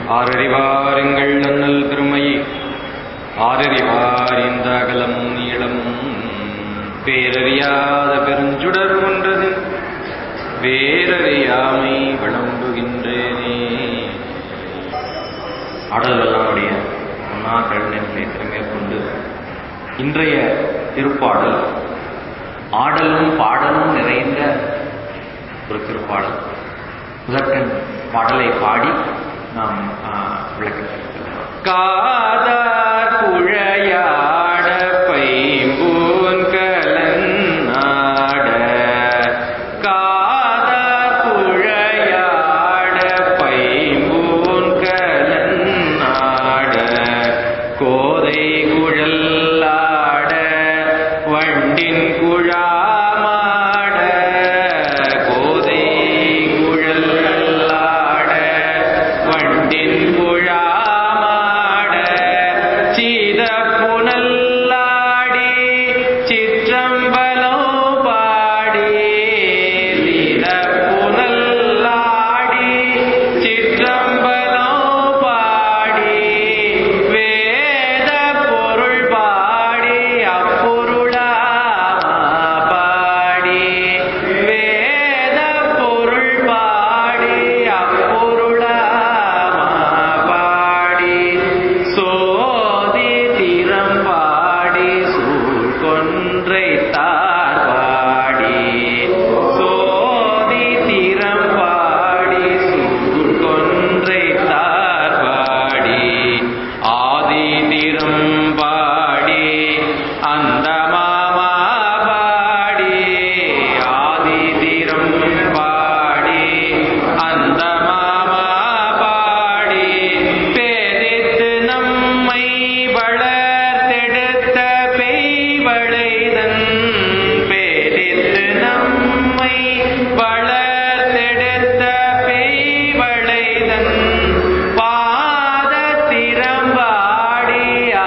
ஆரறிவாருங்கள் நன்னல் பெருமையை ஆரறிவார் இந்த அகலம் நீளம் பேரறியாத பெருஞ்சுடர் ஒன்றது வேரறியாமை விளம்புகின்றேனே ஆடல்களாவுடைய அண்ணா கழுநிலை மேற்கொண்டு இன்றைய திருப்பாடல் ஆடலும் பாடலும் நிறைந்த ஒரு திருப்பாடல் முதற்கண் பாடலை பாடி நாம் விளக்கத்தில் காதார் குழையாட பைம்பூன் கலன்னாட காதார் குழையாட பைம்பூன் கலன்னாட கோதை குழல்லாட வண்டின் குழாமாட கோதை குழல்லாட வண்டின் குழாமாட சீத புனல்லாடி சிற்றம்பலம் பாடி சீத புனல்லாடி சிற்றம்பலம் பாடி வேத பொருள் பாடி அப்பொருளா பாடி வேத பொருள் பாடி அப்பொருளா பாடி சோதி திறம் பாடி சூழ் கொன்றை தார் பாடி சோதி திறம் பாடி சூழ் கொன்றை தார் பாடி ஆதி திறம் பாடி அந்த மாமா பாடி ஆதி திறம் பாடி அந்த மாமா பாடி பேரித்து நம்மை வளர்த்தெடுத்த பெய்வளைதன் பேரித்து நம்மை வளர்த்தெடுத்த பெய்வளைதன் பாத திறம்பாடி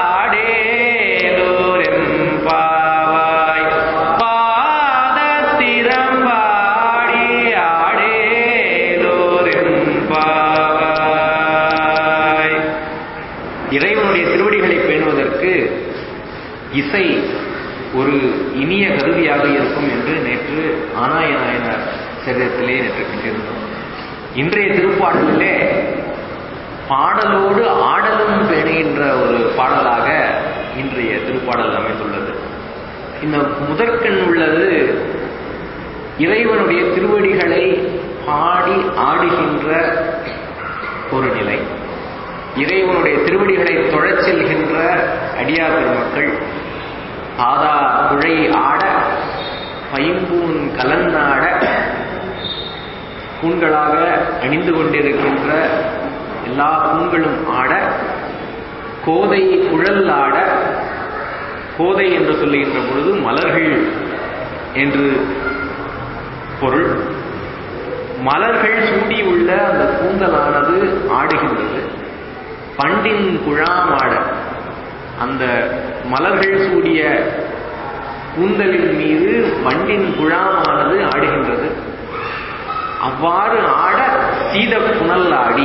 ஆடேலோரெம்பாவாய் பாத திறம்பாடி ஆடேலோரெம்பாவாய் இறைவனுடைய திருவடிகளை பேணுவதற்கு இசை ஒரு இனிய கருவியாக இருக்கும் என்று நேற்று ஆனாய நாயனார் சரிதத்திலே நேற்று கண்டிருந்தோம் இன்றைய திருப்பாடலிலே பாடலோடு ஆடலும் பேணுகின்ற ஒரு பாடலாக இன்றைய திருப்பாடல் அமைந்துள்ளது இந்த முதற்கண் உள்ளது இறைவனுடைய திருவடிகளை பாடி ஆடுகின்ற ஒரு நிலை இறைவனுடைய திருவடிகளை தொழச் செல்கின்ற அடியார் பெருமக்கள் ஆதா குழை ஆட பைம்பூன் கலன்னாட பூண்களாக அணிந்து கொண்டிருக்கின்ற எல்லா பூண்களும் ஆட கோதை குழல் ஆட கோதை என்று சொல்லுகின்ற பொழுது மலர்கள் என்று பொருள் மலர்கள் சூடியுள்ள அந்த கூந்தலானது ஆடுகின்றது பண்டின் குழாமாட அந்த மலர்கள் சூடிய கூந்தலின் மீது வண்டின் குழாமானது ஆடுகின்றது அவ்வாறு ஆட சீத புனல் ஆடி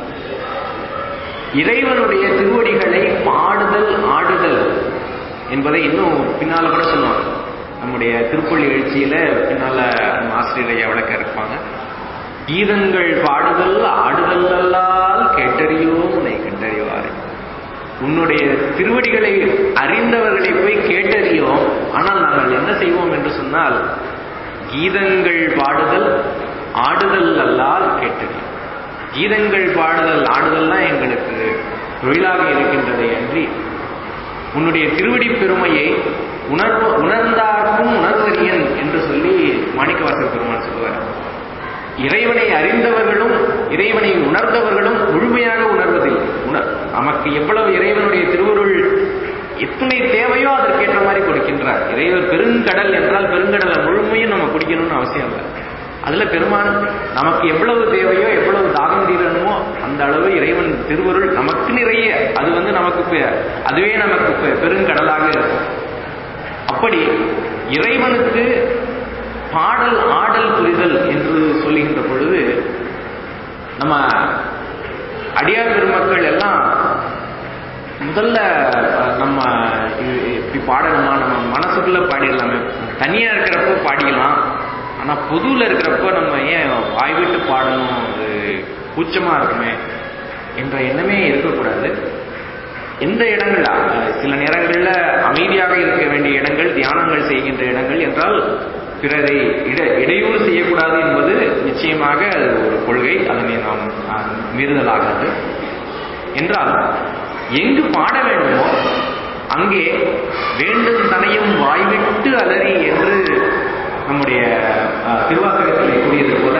இறைவனுடைய திருவடிகளை பாடுதல் ஆடுதல் என்பதை இன்னும் பின்னால கூட சொல்லுவாங்க நம்முடைய திருப்பள்ளி எழுச்சியில பின்னால நம்ம ஆசிரியரை விளக்க இருப்பாங்க கீதங்கள் பாடுதல் ஆடுதல் அல்லால் கேட்டறியோ உன்னை கண்டறிவாரே உன்னுடைய திருவடிகளை அறிந்தவர்களை போய் கேட்டறியோம் ஆனால் நாங்கள் என்ன செய்வோம் என்று சொன்னால் கீதங்கள் பாடுதல் ஆடுதல் அல்லால் கேட்டறியோம் கீதங்கள் பாடுதல் ஆடுதல்லாம் எங்களுக்கு தொழிலாக இருக்கின்றதை அன்றி உன்னுடைய திருவடி பெருமையை உணர்வு உணர்ந்தார்க்கும் உணர்வறியன் என்று சொல்லி மாணிக்கவாசர் பெருமான் சொல்லுவார் இறைவனை அறிந்தவர்களும் இறைவனை உணர்ந்தவர்களும் முழுமையாக உணர்வதில்லை உணர் நமக்கு எவ்வளவு இறைவனுடைய திருவருள் எத்தனை தேவையோ அதற்கேற்ற மாதிரி கொடுக்கின்றார் இறைவர் பெருங்கடல் என்றால் பெருங்கடலை முழுமையும் நம்ம குடிக்கணும்னு அவசியம் இல்லை அதுல பெருமான் நமக்கு எவ்வளவு தேவையோ எவ்வளவு தாகம் தீரணுமோ அந்த அளவு இறைவன் திருவருள் நமக்கு நிறைய அது வந்து நமக்கு பெ- அதுவே நமக்கு பெ- பெருங்கடலாக இருக்கும் அப்படி இறைவனுக்கு பாடல் ஆடல் புரிதல் என்று சொல்லுகின்ற பொழுது நம்ம அடியார் பெருமக்கள் எல்லாம் முதல்ல அஹ், நம்ம இ- இப்படி பாடணுமா நம்ம மனசுக்குள்ள பாடிடலாமே தனியா இருக்கிறப்போ பாடிக்கலாம் ஆனா பொதுவில் இருக்கிறப்போ நம்ம ஏன் வாய் விட்டு பாடணும் அது கூச்சமா இருக்குமே என்ற எண்ணமே இருக்கக்கூடாது எந்த இடங்கள் அஹ், சில நேரங்கள்ல அமைதியாக இருக்க வேண்டிய இடங்கள் தியானங்கள் செய்கின்ற இடங்கள் என்றால் பிறரை இட இடையூறு செய்யக்கூடாது என்பது நிச்சயமாக அது ஒரு கொள்கை அதனை நாம் அஹ், மீறுதலாகாது என்றால் எங்கு பாட வேண்டுமோ அங்கே வேண்டும் தனையும் வாய்விட்டு அலறி என்று நம்முடைய அஹ், திருவாசகத்தில் கூறியது போல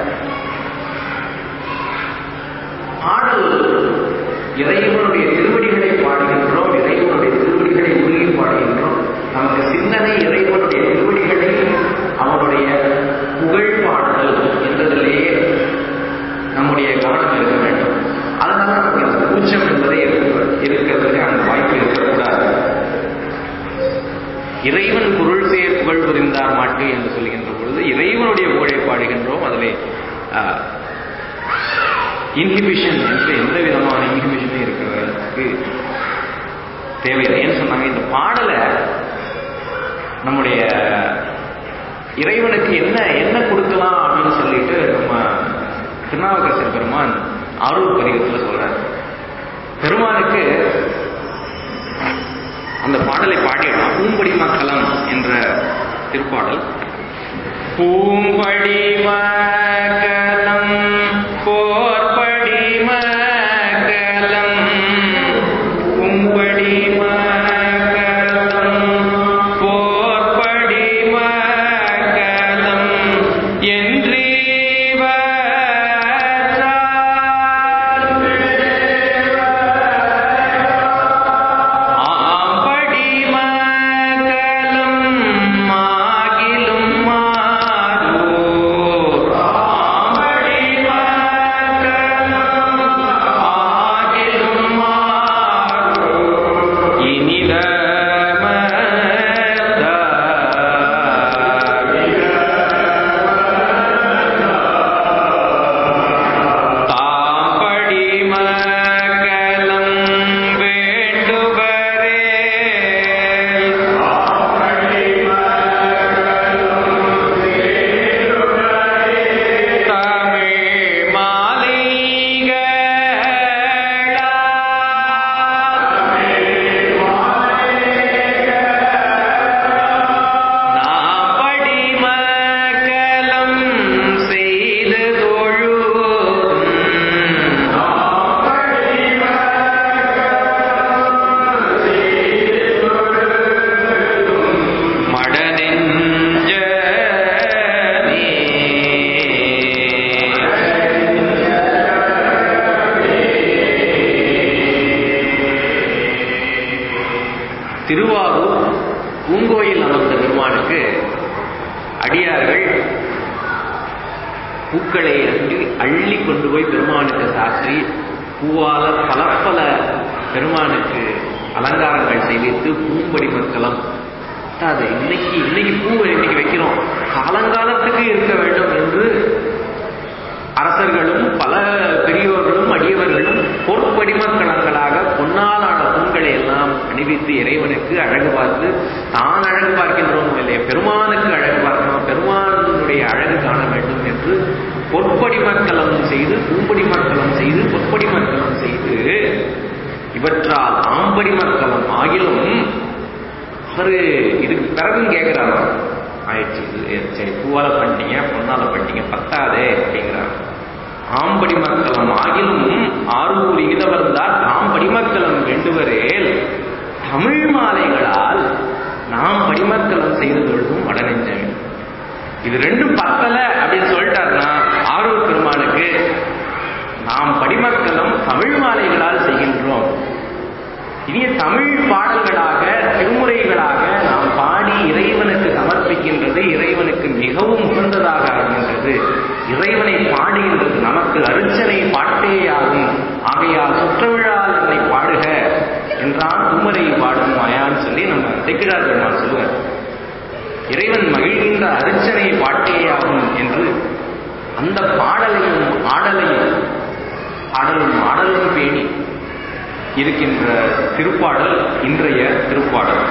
பாடல் இறைவனுடைய திருவடிகளை பாடுகின்றோம் இறைவனுடைய திருவடிகளை உருகி பாடுகின்றோம் நமக்கு சிந்தனை இறைவனுடைய திருவடிகளை அவனுடைய புகழ் பாடுதல் என்பதிலேயே நம்முடைய கவனம் இருக்க வேண்டும் அதனால நமக்கு இந்த கூச்சம் என்பதே இருக்க- இருக்கிறதுக்கு அந்த வாய்ப்பு இருக்கக்கூடாது இறைவன் பொருள் சேர் புகழ் புரிந்தார் மாட்டு என்று சொல்கின்ற பொழுது இறைவனுடைய புகழை பாடுகின்றோம் அதிலே இன்ஹிபிஷன் என்று எந்த விதமான இன்ஹிபிஷனும் இருக்கிறதுக்கு தேவையில்லை ஏன்னு சொன்னாங்க இந்த பாடலை நம்முடைய இறைவனுக்கு என்ன என்ன கொடுக்கலாம் அப்படின்னு சொல்லிட்டு நம்ம திருநாவுக்கரசர் பெருமான் ஆரூர் பதிகத்தில் சொல்றார் பெருமானுக்கு அந்த பாடலை பாடிடலாம் பூம்படி மக்களம் என்ற திருப்பாடல் பூம்படி மக்களம் போர்படி மக்களம் பூம்படி மக்களம் போர்படி மக்களம் ஆம்படி மக்களும் மாகிலும் மாறோ ஆம்படி மக்களும் ஆகிலும் மாறோ இனிதமத தாம்படி மக்கலம் வேண்டுவரே தமிழ் மாலைகளா நாப்படி மக்கலம் செய்து தொழுதும் திருவாரூர் பூங்கோயில் அமர்ந்த பெருமானுக்கு அடியார்கள் பூக்களை அள்ளி அள்ளி கொண்டு போய் பெருமானுக்கு சாற்றி பூவால பல பல பெருமானுக்கு அலங்காரங்கள் செய்வித்து பூம்படி மக்களம் அது இன்னைக்கு இன்னைக்கு பூ இன்னைக்கு வைக்கிறோம் காலங்காலத்துக்கு இருக்க வேண்டும் என்று அரசர்களும் பல பெரியோர்களும் அடியவர்களும் பொற்படிமக்களங்களாக பொன்னாலான பூக்களை எல்லாம் அணிவித்து இறைவனுக்கு அழகு பார்த்து தான் அழகு பார்க்கின்றோம் இல்லையா பெருமானுக்கு அழகு பார்க்கணும் பெருமானுடைய அழகு காண வேண்டும் என்று பொற்படிமக்களம் செய்து பூம்படிமக்களம் செய்து பொற்படிமக்களம் செய்து இவற்றால் ஆம்படிமக்களம் ஆகிலும் அவரு இதுக்கு பிறகும் கேட்கிறாரோ ஆயிடுச்சு இது சரி பூவால பண்ணிட்டீங்க பொன்னால பண்ணிட்டீங்க பத்தாதே அப்படிங்கிறார் ஆம்படி மக்களம் ஆகிலும் ஆரூர் இகிதவர்ந்தால் தாம் படிமக்களம் வேண்டுவரேல் தமிழ் மாலைகளால் நாம் படிமக்களம் செய்து தொழுதும் வடநெஞ்சமே இது ரெண்டும் பத்தல அப்படின்னு சொல்லிட்டாருன்னா ஆரூர் பெருமானுக்கு நாம் படிமக்களம் தமிழ் மாலைகளால் செய்கின்றோம் இனிய தமிழ் பாடல்களாக திருமுறைகளாக நாம் பாடி இறைவனுக்கு சமர்ப்பிக்கின்றது இறைவனுக்கு மிகவும் உகந்ததாக ஆகின்றது இறைவனை பாடுகின்றது நமக்கு அருச்சனை பாட்டேயாகும் ஆகையால் சுற்றவிழால் என்னை பாடுக என்றான் குமரை பாடும் மாயான்னு சொல்லி நம்ம செக்கிழார் பெருமான் சொல்லுவார் இறைவன் மகிழ்கின்ற அருச்சனை பாட்டேயாகும் என்று அந்த பாடலையும் ஆடலையும் ஆடலும் ஆடலும் பேணி இருக்கின்ற திருப்பாடல் இன்றைய திருப்பாடல்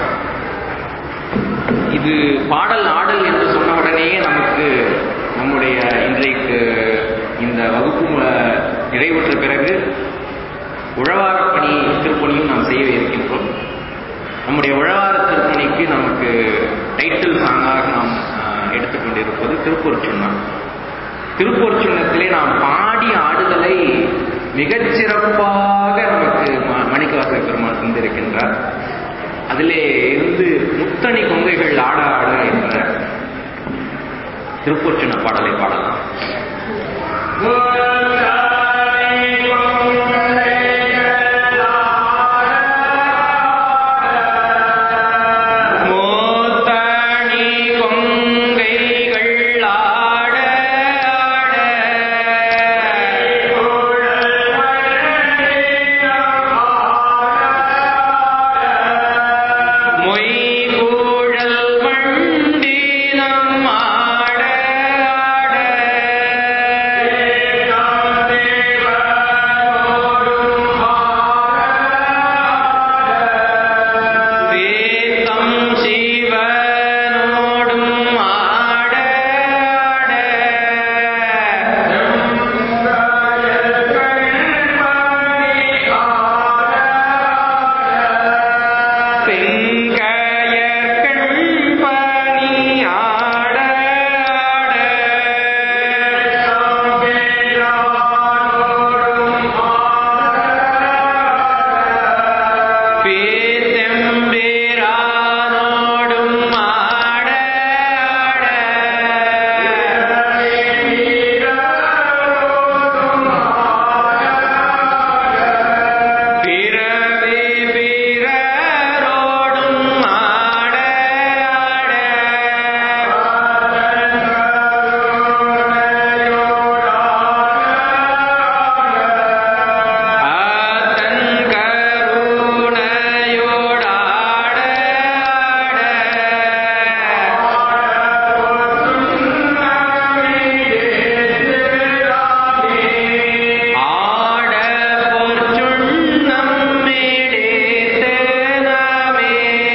இது பாடல் ஆடல் என்று சொன்ன உடனேயே நமக்கு நம்முடைய இன்றைக்கு இந்த வகுப்பு மு- நிறைவுற்ற பிறகு உழவாரப் பணி திருப்பணியும் நாம் செய்ய இருக்கின்றோம் நம்முடைய உழவார திருப்பணிக்கு நமக்கு டைட்டில் சாங்காக நாம் ஆஹ், எடுத்துக்கொண்டிருப்பது திருப்பூர் சுண்ணம் திருப்பூர் சுண்ணத்திலே நாம் பாடி ஆடுதலை மிகச் சிறப்பாக நமக்கு ம- மாணிக்கவாசக பெருமாள் தந்திருக்கின்றார் அதிலே இருந்து முத்தணி கொங்கைகள் ஆட ஆட என்ற திருப்பூர் சின்ன பாடலை பாடலாம் மூத்தணி கொங்கைகள் ஆட மொய்கூழல் மண்டினம் ஆட வேதம் சிவனோடும் ஆட செங்கயர் கண்பனி ஆட பேசெம்பேரானோடும் ஆட பிறவே பிறரோடும் ஆட ஆத்தன் கருணையோடாட ஆட பொற்சுண்ணம் மேடேத்து நாமே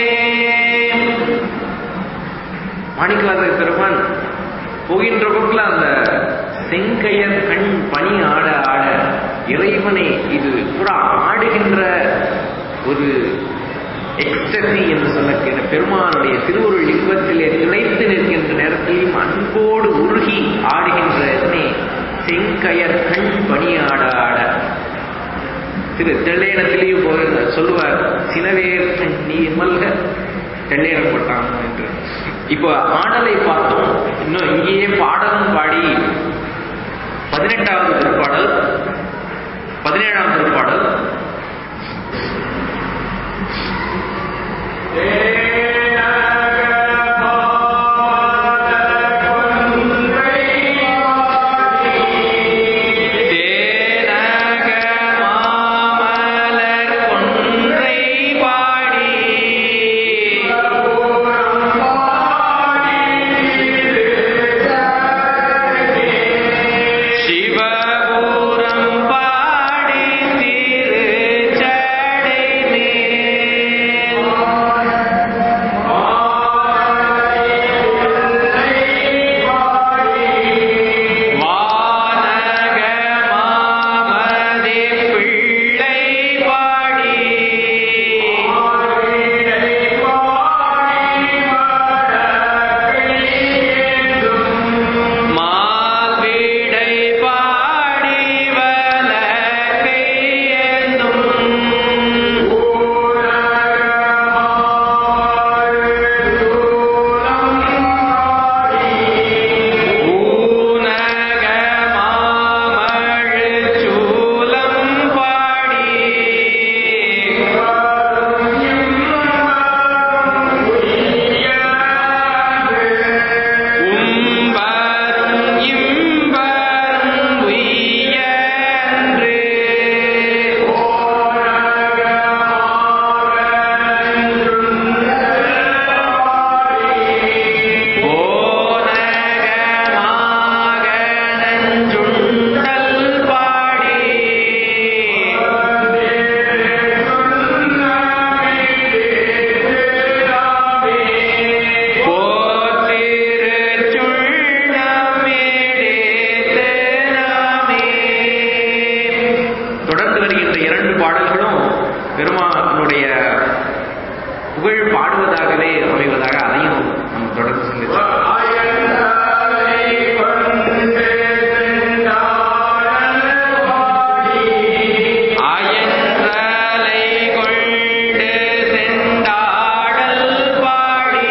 மாணிக்கவாசக பெருமான் போகின்ற போக்கில் அந்த செங்கையர் கண் பனி ஆட ஆட இறைவனை இது புறா ஆடுகின்ற ஒரு எக்ஸ்டசி என்று சொல்லக்கிற பெருமானுடைய திருவுருள் லிங்கத்திலே திளைத்து நிற்கின்ற நேரத்திலும் அன்போடு உருகி ஆடுகின்ற இதனை செங்கயர் கண் பனி ஆட ஆட திரு தெள்ளையனத்திலேயும் போகிற சொல்லுவார் சினவேர் நீ மல்க தெள்ளையனம் போட்டான் என்று இப்போ ஆடலை பார்த்தோம் இன்னும் இங்கேயே பாடலும் பாடி பதினெட்டாவது திருப்பாடல் பதினேழாம் திருப்பாடல் தேனக மாமலர் கொன்றை பாடி சிவபுரம் பாடி தொடர்ந்து வருகின்ற இரண்டு பாடல்களும் பெருமானுடைய புகழ் பாடுவதாகவே அமைவதாக அதையும் நம்ம தொடர்ந்து சிந்திச்சோம் ஆயன்றலை கொண்டு செண்டாடல் பாடி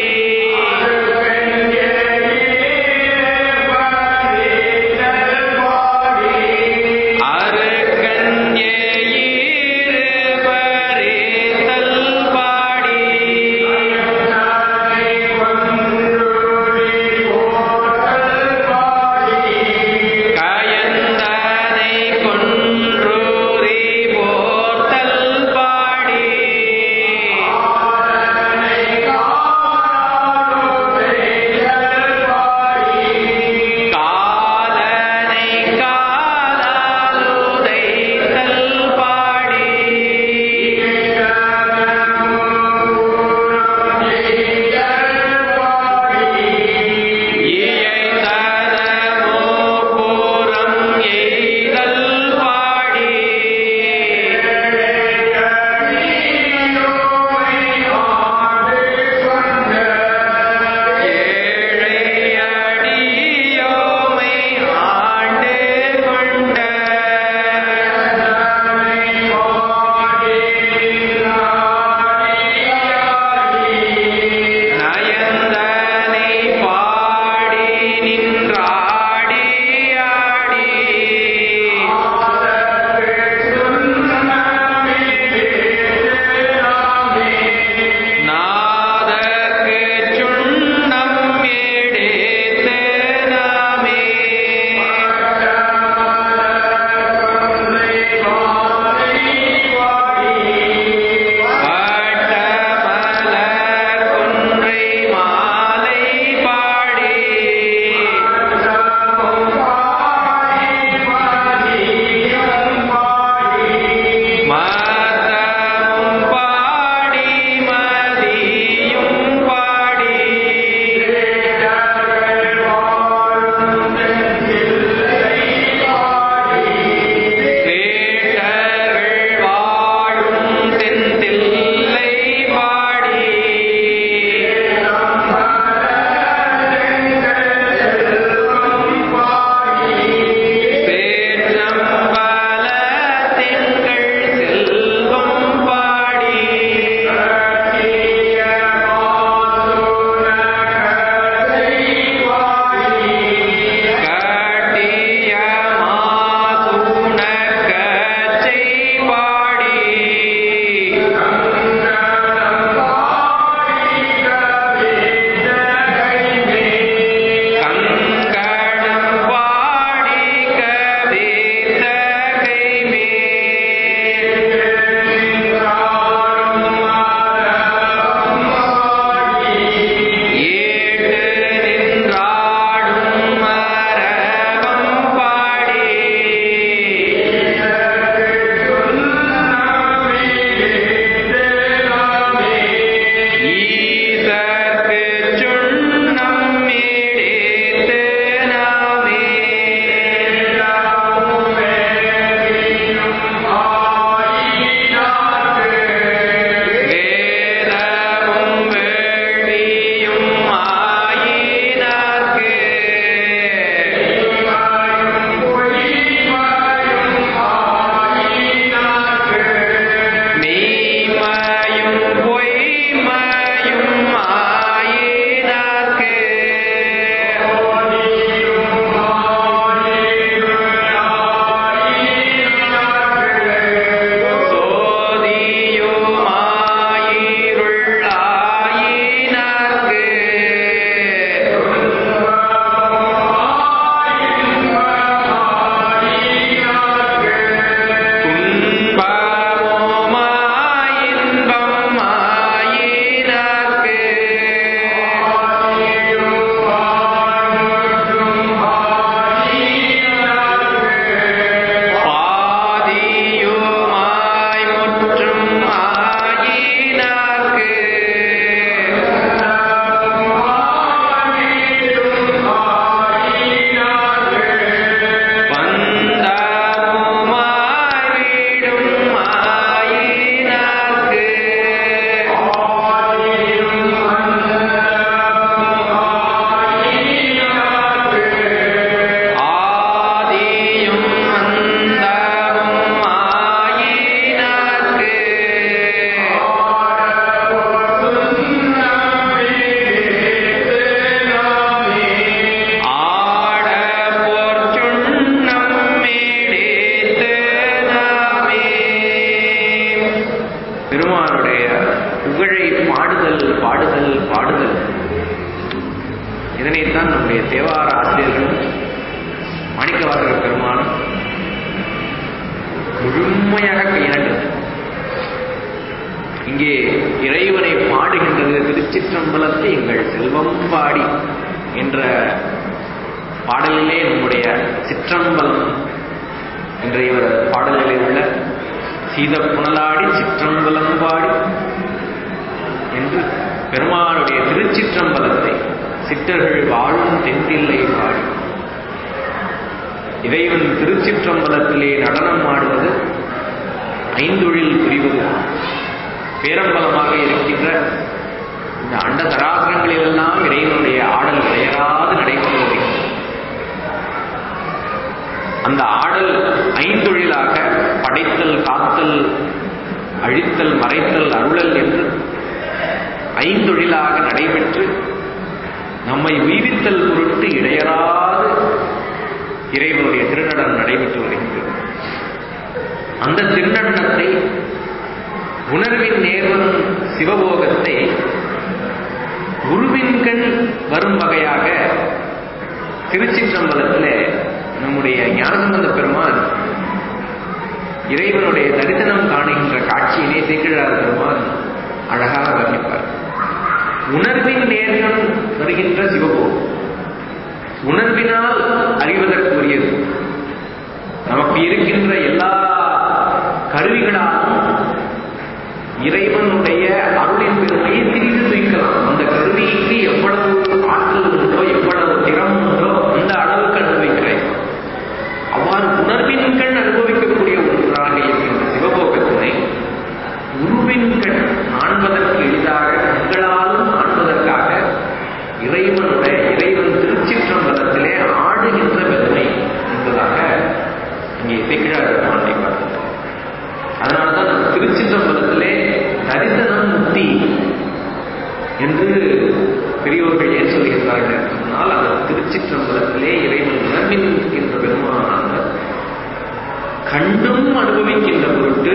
அருக்கஞ்சே பரித்தல் பாடி பெருமானுடைய புகழை பாடுதல் பாடுதல் பாடுதல் இதனைத்தான் நம்முடைய தேவார ஆசிரியர்களும் மாணிக்கவாசகர் பெருமானும் முழுமையாக கையாண்டது இங்கே இறைவனை பாடுகின்றது திருச்சிற்றம்பலத்தை எங்கள் செல்வம் பாடி என்ற பாடலிலே நம்முடைய சிற்றம்பலம் என்ற இவர் பாடலிலே உள்ள சீத புனலாடி சிற்றம்பலம் பாடி என்று பெருமானுடைய திருச்சிற்றம்பலத்தை சித்தர்கள் வாழும் தென்தில்லை பாடி இறைவன் திருச்சிற்றம்பலத்திலே நடனம் ஆடுவது ஐந்தொழில் புரிவது பேரம்பலமாக இருக்கின்ற இந்த அண்ட தராசரங்களிலெல்லாம் இறைவனுடைய ஆடல் இடையராது நடைபெறுவது அந்த ஆடல் ஐந்தொழிலாக படைத்தல் காத்தல் அழித்தல் மறைத்தல் அருளல் என்று ஐந்தொழிலாக நடைபெற்று நம்மை உயிரித்தல் பொருட்டு இடையராது இறைவனுடைய திருநடனம் நடைபெற்று வருகின்றது அந்த திருநடனத்தை உணர்வின் நேர்வரும் சிவபோகத்தை குருவின் கண் வரும் வகையாக திருச்சிற்றம்பலத்தில் நம்முடைய ஞானசம்பந்த பெருமான் இறைவனுடைய தரிசனம் காணுகின்ற காட்சியினை சேக்கிழார் பெருமான் அழகாக வர்ணிப்பார் உணர்வின் நேர்கம் வருகின்ற சிவபோகம் உணர்வினால் அறிவதற்குரியது நமக்கு இருக்கின்ற எல்லா கருவிகளாலும் இறைவனுடைய அருளின் பெருமையை திரிந்து துய்க்கலாம் அந்த கருவிக்கு எவ்வளவு ஆற்றல் உண்டோ எவ்வளவு திறம் உண்டோ அந்த அளவுக்கு அனுபவிக்கிறேன் அவ்வாறு உணர்வின் கண் அனுபவிக்கக்கூடிய ஒன்றாக இருக்கின்ற சிவபோகத்தினை உருவின் கண் காண்பதற்கு எளிதாக கண்களாலும் காண்பதற்காக இறைவனுடைய இறைவன் திருச்சிற்றம்பலத்திலே ஆடுகின்ற பெருமை என்பதாக இங்கே திகழார் மாண்டிப்பார் அதனால்தான் நம்ம திருச்சிற்றம்பலத்திலே தரிசனம் முக்தி என்று பெரியோர்கள் ஏன் சொல்கின்றார்கள் என்று சொன்னால் அந்த திருச்சிற்றம்பலத்திலே இறைவன் உணர்வில் இருக்கின்ற பெருமானானவர் கண்டும் அனுபவிக்கின்ற பொருட்டு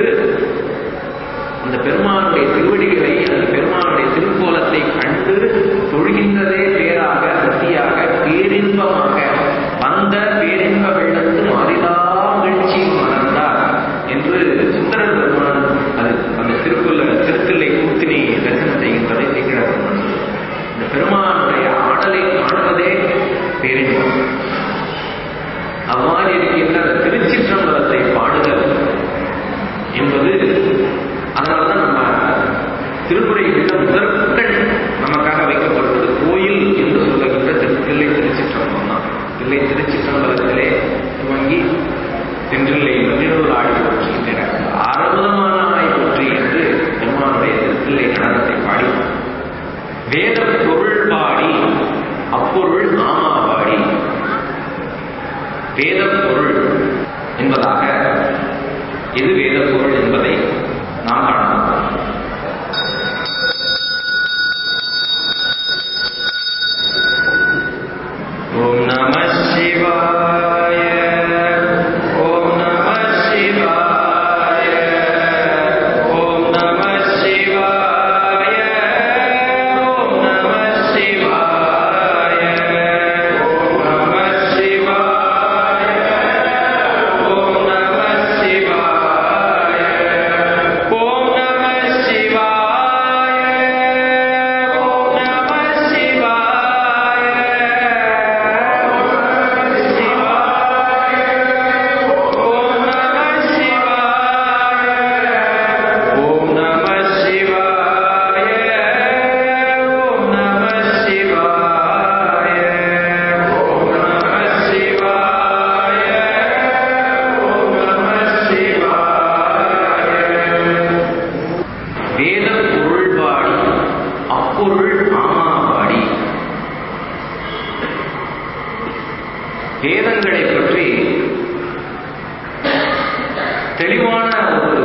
அந்த பெருமானுடைய திருவடிகளை அந்த பெருமானுடைய திருக்கோலத்தை கண்டு தொழுகின்றதே பேராக பக்தியாக பேரின்பமாக வந்த பேரின்ப வெள்ளத்து மாறிலா மகிழ்ச்சி மறந்தார் என்று சுந்தரர் பெருமான் அது அந்த திருக்குள்ள திருத்தில்லை கூத்தினை தரிசனம் செய்கின்றதை திகழ பெருமான் இந்த பெருமானுடைய ஆடலை காண்பதே பேரின்பம் அவ்வாறு இருக்கின்ற அந்த திருச்சிற்றம்பலத்தை பாடுதல் என்பது அதனாலதான் நம்ம திருமுறைகளில் முதற்கண் நமக்காக வைக்கப்படுவது கோயில் என்று சொல்லுகின்ற திருத்தில்லை திருச்சிற்றம்பலம் தான் தில்லை திருச்சிற்றம்பலத்திலே துவங்கி தென்றில்லை மதிநூல் ஆடி போற்றுகின்றன அற்புதமான ஆய் போற்றி என்று பெருமானுடைய திருத்தில்லை நடனத்தை பாடி வேத பொருள் பாடி அப்பொருள் ஆமா பாடி வேத பொருள் என்பதாக எது வேத பொருள் என்பதை நாம் காணலாம் ஓம் நம சிவாய ஓம் நம சிவாய ஓம் நம சிவாய ஓம் நம சிவாய ஓம் நம சிவாய ஓம் நம சிவாய ஓம் நம சிவாய ஓம் நம சிவாய ஓம் நம சிவாய ஓம் நம சிவாய ஓம் நம சிவாய ஓம் நம சிவாய வேத பொருள் பாடி அப்பொருள் ஆமா பாடி வேதங்களை பற்றி தெளிவான ஒரு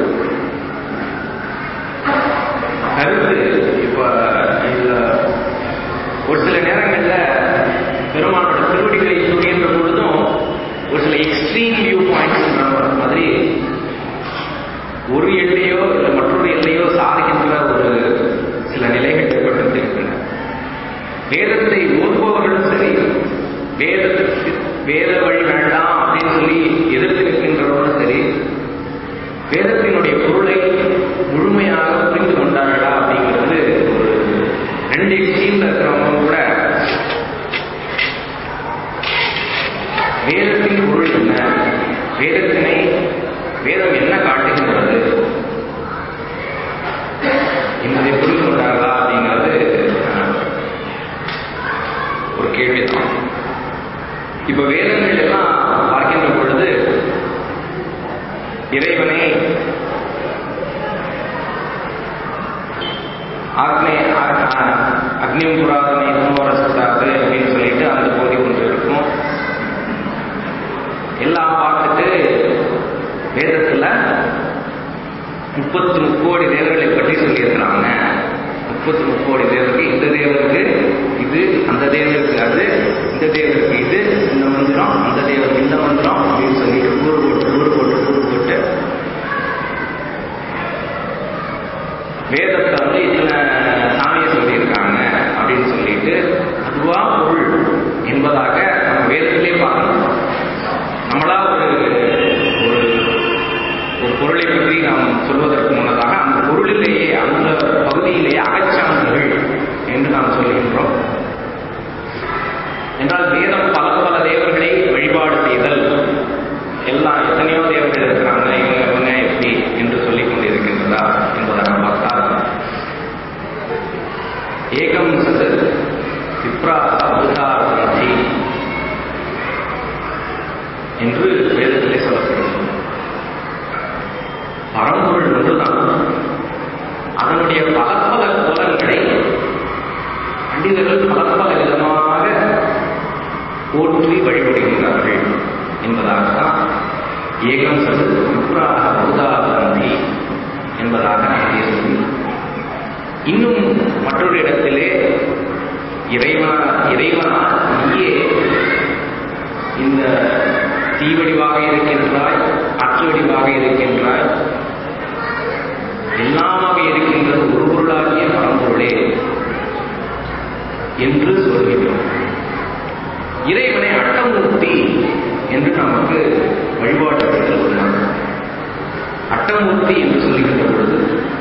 கருத்து இப்ப இதுல ஒரு சில நேரங்கள்ல பெருமானோட திருவடிகளை சொல்கின்ற பொழுதும் ஒரு சில எக்ஸ்ட்ரீம் வியூ பாயிண்ட்ஸ் மாதிரி ஒரு எல்லையோ இல்லை மற்றொரு எல்லையோ சாருகின்ற ஒரு சில நிலைகள் ஏற்பட்டிருக்கின்றன வேதத்தை ஓதுபவர்களும் சரி வேதத்துக்கு வேத வழி வேண்டாம் அப்படின்னு சொல்லி எதிர்த்து நிற்கின்றவர்களும் சரி வேதத்தினுடைய பொருளை முழுமையாக புரிந்து கொண்டார்களா அப்படிங்கிறது ஒரு ரெண்டு எக்ஸ்ட்ரீம்ல இருக்கிறவங்க கூட வேதத்தின் பொருள் என்ன வேதத்தினை வேதம் என்ன காட்டுகின்றது என்பதை புரிந்து கொண்டார்களா அப்படிங்கிறது அஹ், ஒரு கேள்விதான் இப்ப வேதங்கள் எல்லாம் பார்க்கின்ற பொழுது இறைவனை ஆக்னே அக்னியும் புராதனை சமவரசத்தாது அப்படின்னு சொல்லிட்டு அந்த பகுதி ஒன்று இருக்கும் எல்லாம் பார்த்துட்டு வேதத்துல முப்பத்து முக்கோடி தேவர்களை பற்றி சொல்லியிருக்கிறாங்க முப்பத்து முக்கோடி தேவருக்கு இந்த தேவருக்கு இது அந்த தேவருக்கு அது இந்த தேவருக்கு இது இந்த மந்திரம் அந்த தேவருக்கு இந்த மந்திரம் அப்படின்னு சொல்லிட்டு கூறு போட்டு கூறு போட்டு கூறு போட்டு வேதத்தை வந்து இத்தனை சாமியை சொல்லியிருக்காங்க அப்படின்னு சொல்லிட்டு அதுவா பொருள் என்பதாக நம்ம வேதத்திலே பார்க்கணும் நம்மளா ஒரு ஒரு ஒரு பொருளை பற்றி நாம் சொல்வதற்கு முன்னதாக அந்த பொருளிலேயே அந்த பகுதியிலேயே அகச்சான்றுகள் என்று நாம் சொல்கின்றோம் என்றால் வேதம் பல பல தேவர்களை வழிபாடு செய்தல் எல்லாம் எத்தனையோ தேவர்கள் இருக்கிறாங்க இவங்க இவங்க எப்படி என்று சொல்லிக் கொண்டிருக்கின்றதா என்பதாக பார்த்தால் ஏகம் சது விப்ரா அபுதாரி என்று வேதத்திலே சொல்லப்படுகிறது பரம்பொருள் ஒன்றுதான் அதனுடைய பல பல கோலங்களை பண்டிதர்கள் பல பல விதமாக போற்றி வழிபடுகின்றார்கள் என்பதாகத்தான் ஏகம் சது விப்ராக பௌதாபந்தி என்பதாக நாம் பேசுகிறோம் இன்னும் மற்றொரு இடத்திலே இறைவனா இறைவனா நீயே இந்த தீவடிவாக இருக்கின்றாய் காற்று வடிவாக இருக்கின்றாய் எல்லாமாக இருக்கின்றது ஒரு பொருளாகிய பரம்பொருளே என்று சொல்கின்றோம் இறைவனை அட்டமூர்த்தி என்று நமக்கு வழிபாட்டு செய்தல் உள்ளது அட்டமூர்த்தி என்று சொல்லுகின்ற பொழுது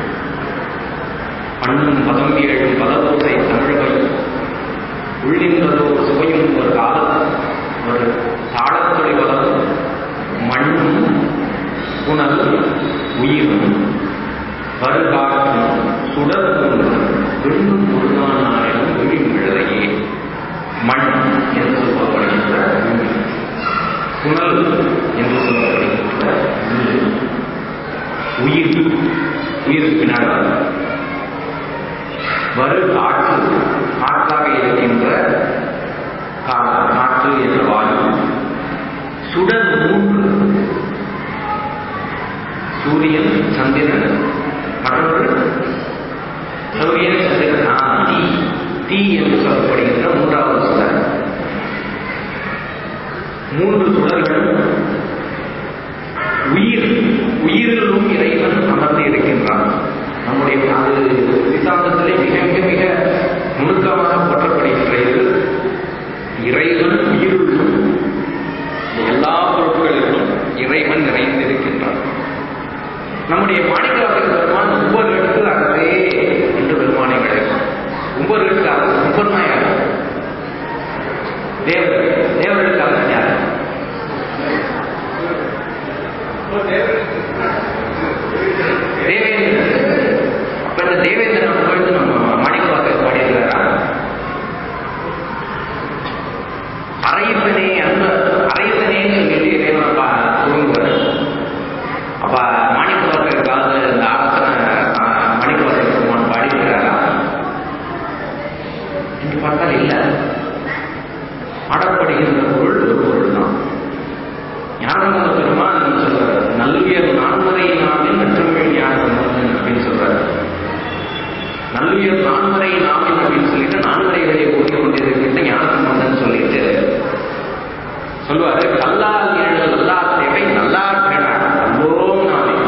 பண்ணும் பதம் ஏழும் பதபோதை தமிழ்வை உள்ளின்றதோ சுவையும் ஒரு காலம் ஒரு தாளத்துடைவதும் மண்ணும் புனல் உயிரும் வருகாற்றும் சுடர்க்கும் விண்ணும் முருகானாரிடம் விழிமிழலையே மண் என்று சொல்லப்படுகின்ற பூமி புனல் என்று சொல்லப்படுகின்ற நீர் உயிர் உயிருக்கு பின்னால் வரு காற்று காற்றாக இருக்கின்ற கா- காற்று என்ற வாயு சுடர் மூன்று சூரியன் சந்திரன் மற்றொரு சூரியன் சந்திரன் ஆ, தீ தீ என்று சொல்லப்படுகின்ற மூன்றாவது சுடர் மூன்று சுடர்களும் உயிர் உயிரிலும் இறைவன் அமர்ந்து இருக்கின்றான் நம்முடைய அது சித்தாந்தத்திலே மிக மிக மிக நுணுக்கமாக போற்றப்படுகின்ற இது இறைவன் உயிருள்ளும் எல்லா பொருட்களிலும் இறைவன் நிறைந்திருக்கின்றான் நம்முடைய மாணிக்கவாசக பெருமான் ஒவ்வொரு இடத்து அறவே என்று பெருமானை கிடைக்கும் ஒவ்வொரு இடத்து அறவு ஒவ்வொருமா யார் தேவர் தேவர்களுக்கு அரசன் யார் தேவேந்திரன் அப்ப இந்த தேவேந்திரன் புகழ்ந்து நம்ம மாணிக்கவாசகர் பாடியிருக்கிறாரா அரைத்தனே அன்ப அரைத்தனேன்னு சொல்லிட்டு இறைவனை பா கூறுங்குவார் அப்ப மாணிக்கவாசகர் காலத்துல இந்த ஆராதனை மாணிக்கவாசகர் பெருமான் பாடியிருக்கிறாரா என்று பார்த்தால் இல்லை ஆடப்படுகின்ற பொருள் ஒரு பொருள் தான் ஞானமுக பெருமான் சொல்றாரு நல்லுயர் நான்மறை நாமின் நற்றமிழ் ஞானமுதன் அப்படின்னு சொல்றாரு நல்லுயர் நான்மறை நாமின் அப்படின்னு சொல்லிட்டு நான்மறைகளை ஓடி கொண்டிருக்கின்ற ஞானசம்பந்தன் சொல்லிட்டு சொல்லுவாரு கல்லால் ஏழு நல்லா தேவை நல்லா கேடா நல்லோம் நாமே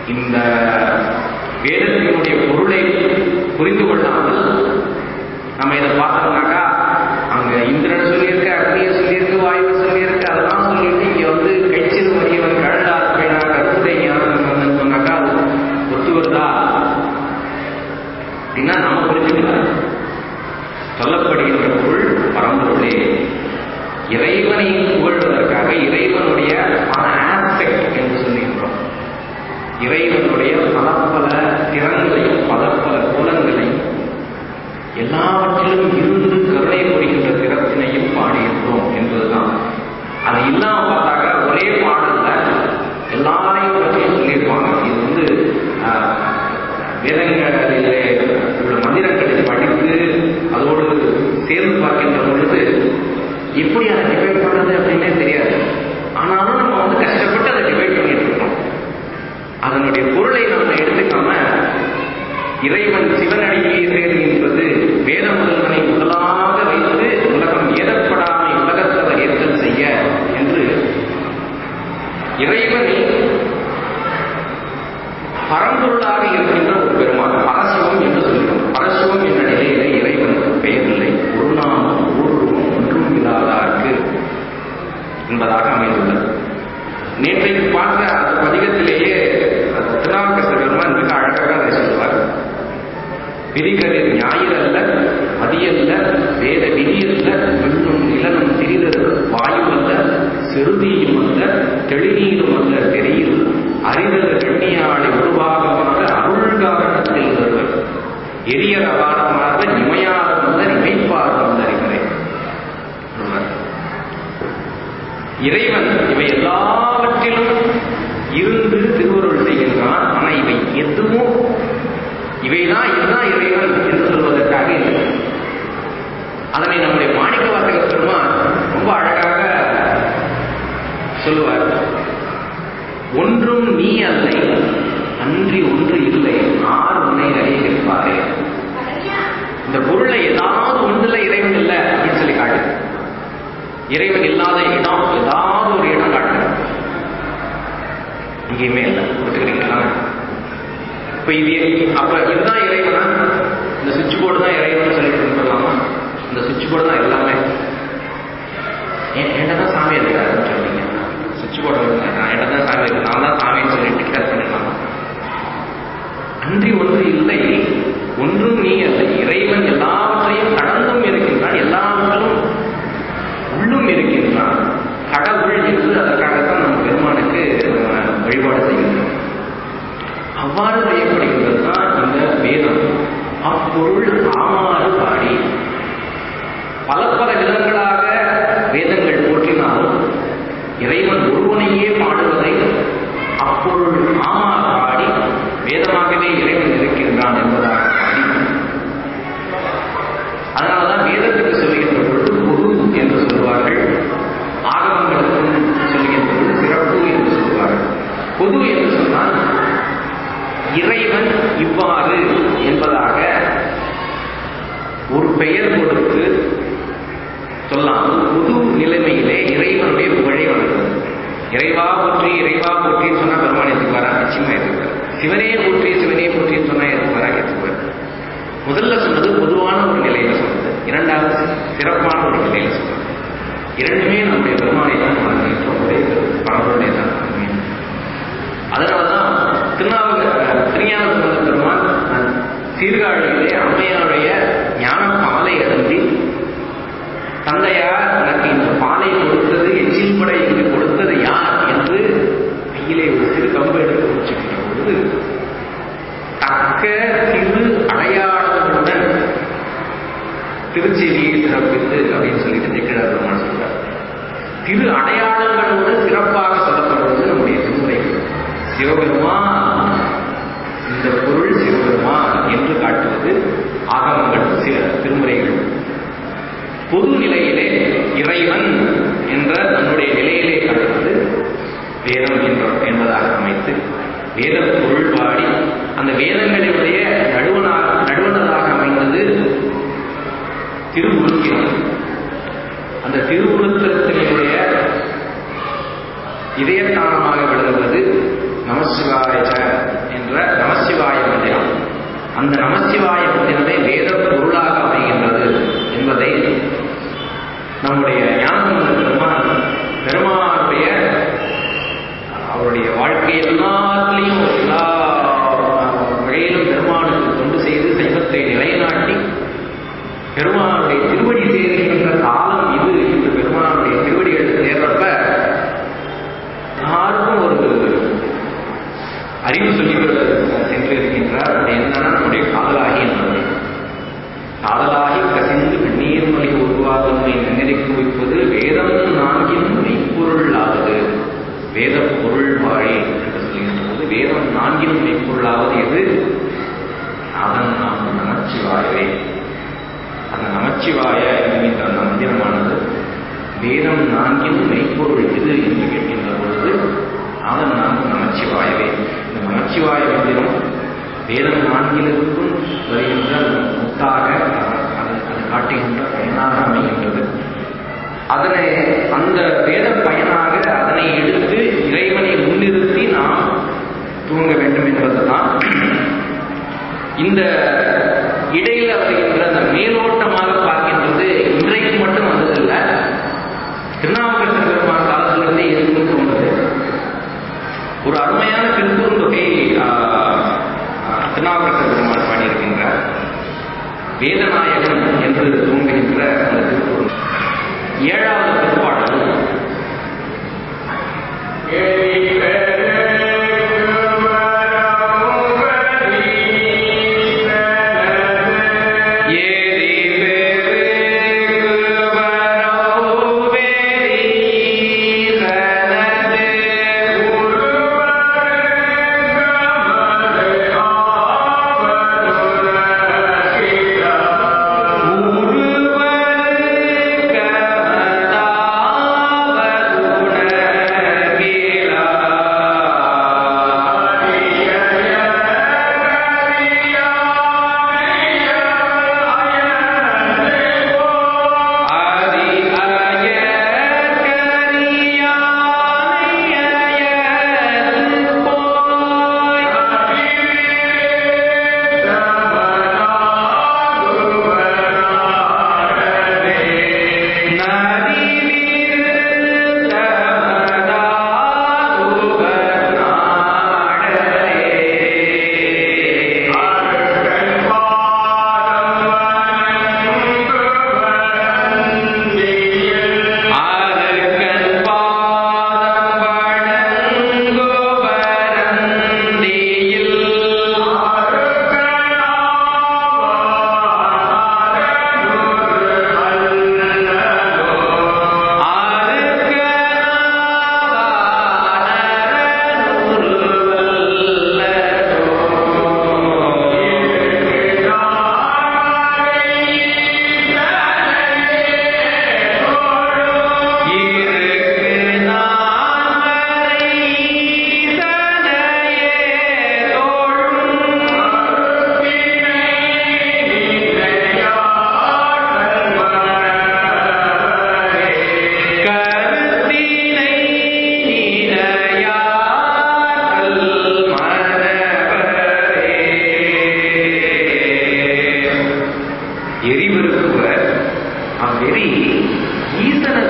இந்த வேதத்தினுடைய பொருளை புரிந்து கொள்ளாமல் நம்ம இதை பார்த்தோம்னாக்கா அங்க இந்திரன் சொல்லியிருக்கு அக்னியை சொல்லியிருக்கு வாயுவை சொல்லியிருக்கு அதெல்லாம் சொல்லிட்டு இங்க வந்து கைச்சிறு மரியவன் கழலார் பையனா கருத்துடை ஞானம் சொன்னாக்கா அது ஒத்து வருதா அப்படின்னா நம்ம புரிஞ்சுக்கலாம் சொல்லப்படுகின்ற பொருள் பரம்பொருளே இறைவனை புகழ்வதற்காக இறைவனுடைய பல ஆஸ்பெக்ட் என்று சொல்லுகின்றோம் இறைவனுடைய பல பல திறன்களையும் பல பல கோலங்களையும் எல்லாவற்றிலும் இருந்து கருணை புரிகின்ற திறத்தினையும் பாடுகின்றோம் என்பதுதான் அது இல்லாம பார்த்தாக்க ஒரே பாடல்ல எல்லாரையும் பற்றியும் சொல்லியிருப்பாங்க இது வந்து ஆஹ், வேதங்களிலே உள்ள மந்திரங்களை படித்து அதோடு சேர்ந்து பார்க்கின்ற பொழுது எப்படி அதை டிவைட் பண்றது அப்படின்னே தெரியாது ஆனாலும் நம்ம வந்து கஷ்டப்பட்டு அதை டிவைட் பண்ணிட்டு இருக்கோம் அதனுடைய பொருளை நம்ம எடுத்துக்காம இறைவன் சிவனடியே சேரு என்பது வேத முதல்வனை முதலாக வைத்து உலகம் ஏதப்படாமை உலகத்தவர் ஏற்றல் செய்ய என்று இறைவனை பரம்பொருளாக இருக்கின்ற ஒரு பெருமாள் பரசிவம் என்று சொல்கிறோம் பரசிவம் என்ற நிலையிலே இறைவனுக்கு பெயரில்லை ஒரு நாமம் ஒருவரும் ஒன்றும் இல்லாதார்க்கு என்பதாக அமைந்துள்ளது நேற்றைக்கு பார்த்த அந்த பதிகத்திலேயே திருநாவுக்கரசர் பெருமான் மிக அழகாக அதை சொல்வார் விதிகளில் ஞாயிறல்ல மதியல்ல வேத விதியல்ல விண்ணும் நிலனும் திரிதரு வாயுவல்ல செருதியும் அல்ல தெளிநீரும் அல்ல தெரியில் அறிதல் எண்ணியாளை உருவாகமாக அருள்காரணத்தில் வருவர் எரியர் அகாரமாக இமையாத வந்த இமைப்பார் வந்த அறிவரை இறைவன் இவை எல்லாவற்றிலும் இருந்து திருவருள் செய்கின்றான் ஆனா இவை எதுவும் இவைதான் இதுதான் இறைவன் என்று சொல்வதற்காக இல்லை அதனை நம்முடைய மாணிக்க வாசக பெருமான் ரொம்ப அழகாக சொல்லுவார் ஒன்றும் நீ அல்லை அன்றி ஒன்று இல்லை ஆறு உன்னை அறியிருப்பாரே இந்த பொருளை ஏதாவது ஒன்றுல இறைவன் இல்லை அப்படின்னு சொல்லி காட்டு இறைவன் இல்லாத இடம் ஏதாவது ஒரு இடம் காட்டு எங்கேயுமே இல்லை ஒத்துக்கிறீங்களா இப்ப இது அப்ப இதுதான் இறைவனா இந்த சுவிட்ச் போர்டு தான் இறைவன் சொல்லிட்டு இருந்துடலாமா இந்த சுவிட்ச் போர்டு தான் எல்லாமே என்கிட்ட தான் சாமி இருக்காருன்னு சொன்னீங்க சுவிட்ச் போர்டு நான் என்கிட்ட தான் சாமி இருக்கு நான் தான் சாமின்னு சொல்லிட்டு கேர் பண்ணிடலாமா அன்றி ஒன்று இல்லை ஒன்றும் நீ அல்ல இறைவன் எல்லாவற்றையும் கடந்தும் இருக்கின்றான் எல்லாவற்றிலும் உள்ளும் இருக்கின்றான் கடவுள் என்று அதற்காகத்தான் நம்ம பெருமானுக்கு நம்ம வழிபாடு செய்கின்றோம் அவ்வாறு செய்யப்படுகின்றது தான் இந்த வேதம் அப்பொருள் ஆமாறு பாடி பல பல விதங்களாக வேதங்கள் போற்றினாலும் இறைவன் ஒருவனையே பாடுவதை அப்பொருள் ஆமாறு பாடி வேதமாகவே இறைவன் இருக்கின்றான் என்பதாக பாடி அதனாலதான் வேதத்துக்கு சொல்லுகின்ற பொழுது பொது என்று சொல்வார்கள் ஆகமங்களுக்கும் சொல்லுகின்ற பொழுது சிறப்பு என்று சொல்வார்கள் பொது என்று சொன்னால் இறைவன் இவ்வாறு என்பதாக ஒரு பெயர் கொடுத்து சொல்லாமல் பொது நிலைமையிலே இறைவனுடைய புகழை வணங்குவது இறைவா போற்றி இறைவா போற்றின்னு சொன்னா பெருமான் ஏற்றுக்குவாரா நிச்சயமா ஏற்றுக்குவார் சிவனே போற்றி சிவனே போற்றின்னு சொன்னா ஏற்றுக்குவாரா ஏற்றுக்குவார் முதல்ல சொன்னது பொதுவான ஒரு நிலையில சொன்னது இரண்டாவது சிறப்பான ஒரு நிலையில சொன்னது இரண்டுமே நம்முடைய பெருமானை தான் வணங்குகின்றோம் ஒரே பரம்பரை தான் வணங்குகின்றோம் அதனாலதான் திருநாவுக்கு திருஞான சம்பந்த பெருமான் சீர்காழியிலே அம்மையாருடைய ஞான பாலை அருந்தி தந்தையார் எனக்கு இந்த பாலை கொடுத்தது எச்சில் படை இங்கு கொடுத்தது யார் என்று கையிலே ஒரு சிறு கம்பு எடுத்து வச்சுக்கிற பொழுது தக்க திரு அடையாளங்களுடன் திருச்செவியை சிறப்பித்து அப்படின்னு சொல்லிட்டு ஜெக்கிழார் பெருமான் சொல்றார் திரு அடையாளங்களோடு சிறப்பாக சொல்லப்படுவது நம்முடைய திருமுறைகள் சிவபெருமான் இந்த பொருள் சிவபெருமான் என்று காட்டுவது ஆகமங்கள் சில திருமுறைகள் பொது நிலையிலே இறைவன் என்ற நம்முடைய நிலையிலே காட்டுவது வேதம் என்ற என்பதாக அமைத்து வேத பொருள் பாடி அந்த வேதங்களினுடைய நடுவனாக நடுவனராக அமைந்தது திருவுருத்திரம் அந்த திருவுருத்திரத்தினுடைய இதயத்தானமாக விளங்குவது நமசிவாய என்ற நமசிவாய மந்திரம் அந்த நமசிவாய மந்திரமே வேத பொருளாக அமைகின்றது என்பதை நம்முடைய ஞானந்த பெருமான் பெருமானுடைய அவருடைய வாழ்க்கை எல்லாத்திலையும் எல்லா வகையிலும் பெருமானுக்கு கொண்டு செய்து சைவத்தை நிலைநாட்டி பெருமானுடைய திருவடி சேர்கின்ற காலம் இது என்று பெருமானுடைய திருவடிகள் சேர்றப்ப யாருக்கும் ஒரு அறிவு சொல்லி சென்று இருக்கின்றார் அது என்னன்னா நம்முடைய காதலாகி என்பது காதலாகி கசிந்து வெந்நீர் மொழி உருவாகுமை நினைக்கு வைப்பது வேதம் நான்கின் மெய்ப்பொருளாவது வேத பொருள் வாழி என்று சொல்கின்ற போது வேதம் நான்கின் மெய்ப்பொருளாவது எது அதன் நாம் நமச்சிவாயவே அந்த நமச்சிவாய என்கின்ற அந்த மந்திரமானது வேதம் நான்கின் மெய்ப்பொருள் எது என்று கேட்கின்ற பொழுது அதன் நாம் நமச்சிவாயவே இந்த நமச்சிவாய மந்திரம் வேதம் நான்கிலிருக்கும் வருகின்ற அந்த முத்தாக அது அது காட்டுகின்ற பயனாக அமைகின்றது அதனை அந்த வேத பயனாக அதனை எடுத்து இறைவனை முன்னிறுத்தி நாம் தூங்க வேண்டும் என்பதுதான் இந்த இடையில வருகின்ற அந்த மேலோட்டமாக பார்க்கின்றது இன்றைக்கு மட்டும் வந்ததில்லை திருநாவுக்கரசர் பெருமான் காலத்திலிருந்தே இருந்து தோன்றது ஒரு அருமையான திருக்குறுந்தொகை திருநாவுக்கரசர் பெருமான் பாடியிருக்கின்றார் வேதநாயகன் என்று தோன்றுகின்ற அந்த திருக்குறள் ஏழாவது திருப்பாடல் எரிவருக்குவர் அவ்வெறி ஈசனர்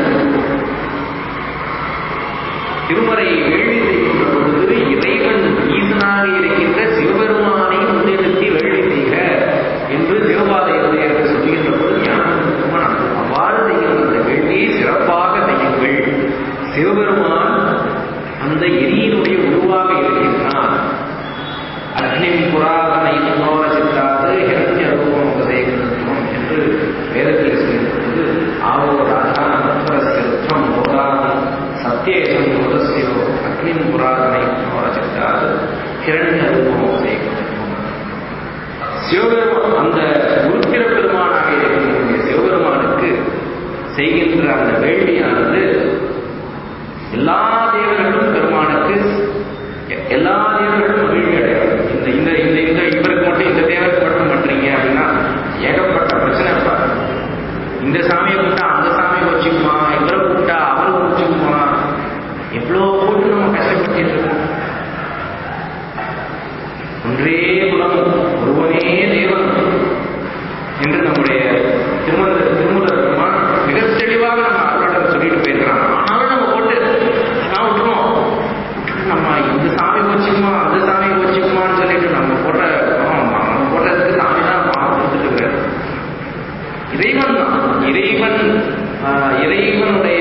திருமறை வேள்வி செய்கின்ற பொழுது இறைவன் ஈசனாக இருக்கின்ற சிவபெருமானை முன்னிறுத்தி வேள்வி செய்க என்று சிவபாதையுடைய சொல்கின்ற பொழுது ஞானம் அவ்வாறு செய்கின்ற அந்த வேள்வியை சிறப்பாக செய்யுங்கள் சிவபெருமான் அந்த எரியினுடைய உருவாக இருக்கின்றான் அக்னிம் புராதனை முன்னோர சித்தாது ஹிரண்ய ரூபம் உபதேகத்துவம் என்று வேதத்தில் சொல்லியிருப்பது ஆவோ ராஜா அனந்தரஸ்ய ருத்ரம் போதானம் சத்தியேஷம் யோதஸ்யோ அக்னிம் புராதனை முன்னோர சித்தாது ஹிரண்ய ரூபம் உபதேகத்துவம் சிவபெருமான் அந்த உருத்திர பெருமானாக இருக்கக்கூடிய சிவபெருமானுக்கு செய்கின்ற அந்த வேள்வியானது எல்லா தேவர்களும் பெருமானுக்கு எல்லா தேவர்களும் மகிழ்ச்சி அடையாது இந்த இந்த இந்த இந்த இவருக்கு மட்டும் இந்த தேவருக்கு மட்டும் பண்றீங்க அப்படின்னா ஏகப்பட்ட பிரச்சனை இருப்பாரு இந்த சாமியை கூப்பிட்டா அந்த சாமியை வச்சுக்குமா இவரை கூப்பிட்டா அவரை வச்சுக்குமா எவ்வளோ போட்டு நம்ம கஷ்டப்பட்டு இருக்கோம் ஒன்றே குலம் ஒருவனே தேவன் என்று நம்முடைய திருமண திருமூலர் பெருமான் மிக தெளிவாக நம்ம அவர்களிடம் சொல்லிட்டு போயிருக்கிறான் ஆனாலும் நம்ம போட்டு நான் விட்டுருவோம் விட்டுட்டு நம்ம இந்த சாமி போச்சுக்குமா அந்த சாமி போச்சுக்குமான்னு சொல்லிட்டு நம்ம போட்ட பாவம், நம்ம போட்டதுக்கு சாமி தான் பாவம் கொடுத்துட்டு இருக்காரு இறைவன் தான் இறைவன் ஆஹ், இறைவனுடைய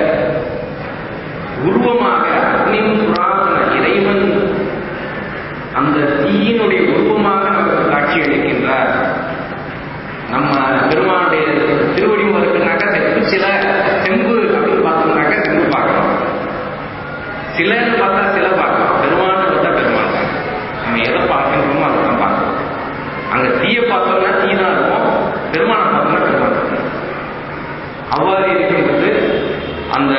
உருவமாக அக்னியும் புராதன இறைவன் அந்த தீயினுடைய உருவமாக நமக்கு காட்சி அளிக்கின்றார் நம்ம பெருமானுடைய திருவடிவம் இருக்குனாக்கா செப்பு சில செம்பு அப்படின்னு பார்த்தோம்னாக்கா செம்பு பார்க்கலாம் சிலைன்னு பார்த்தா சிலை பார்க்கலாம் பெருமான்னு பார்த்தா பெருமான் தான் நம்ம எதை பார்க்கின்றோமோ அதை தான் பார்க்கணும் அங்க தீயை பார்த்தோம்னா தீ தான் இருக்கும் பெருமானை பார்த்தோம்னா பெருமான் இருக்கும் அவ்வாறு இருக்கின்றது அந்த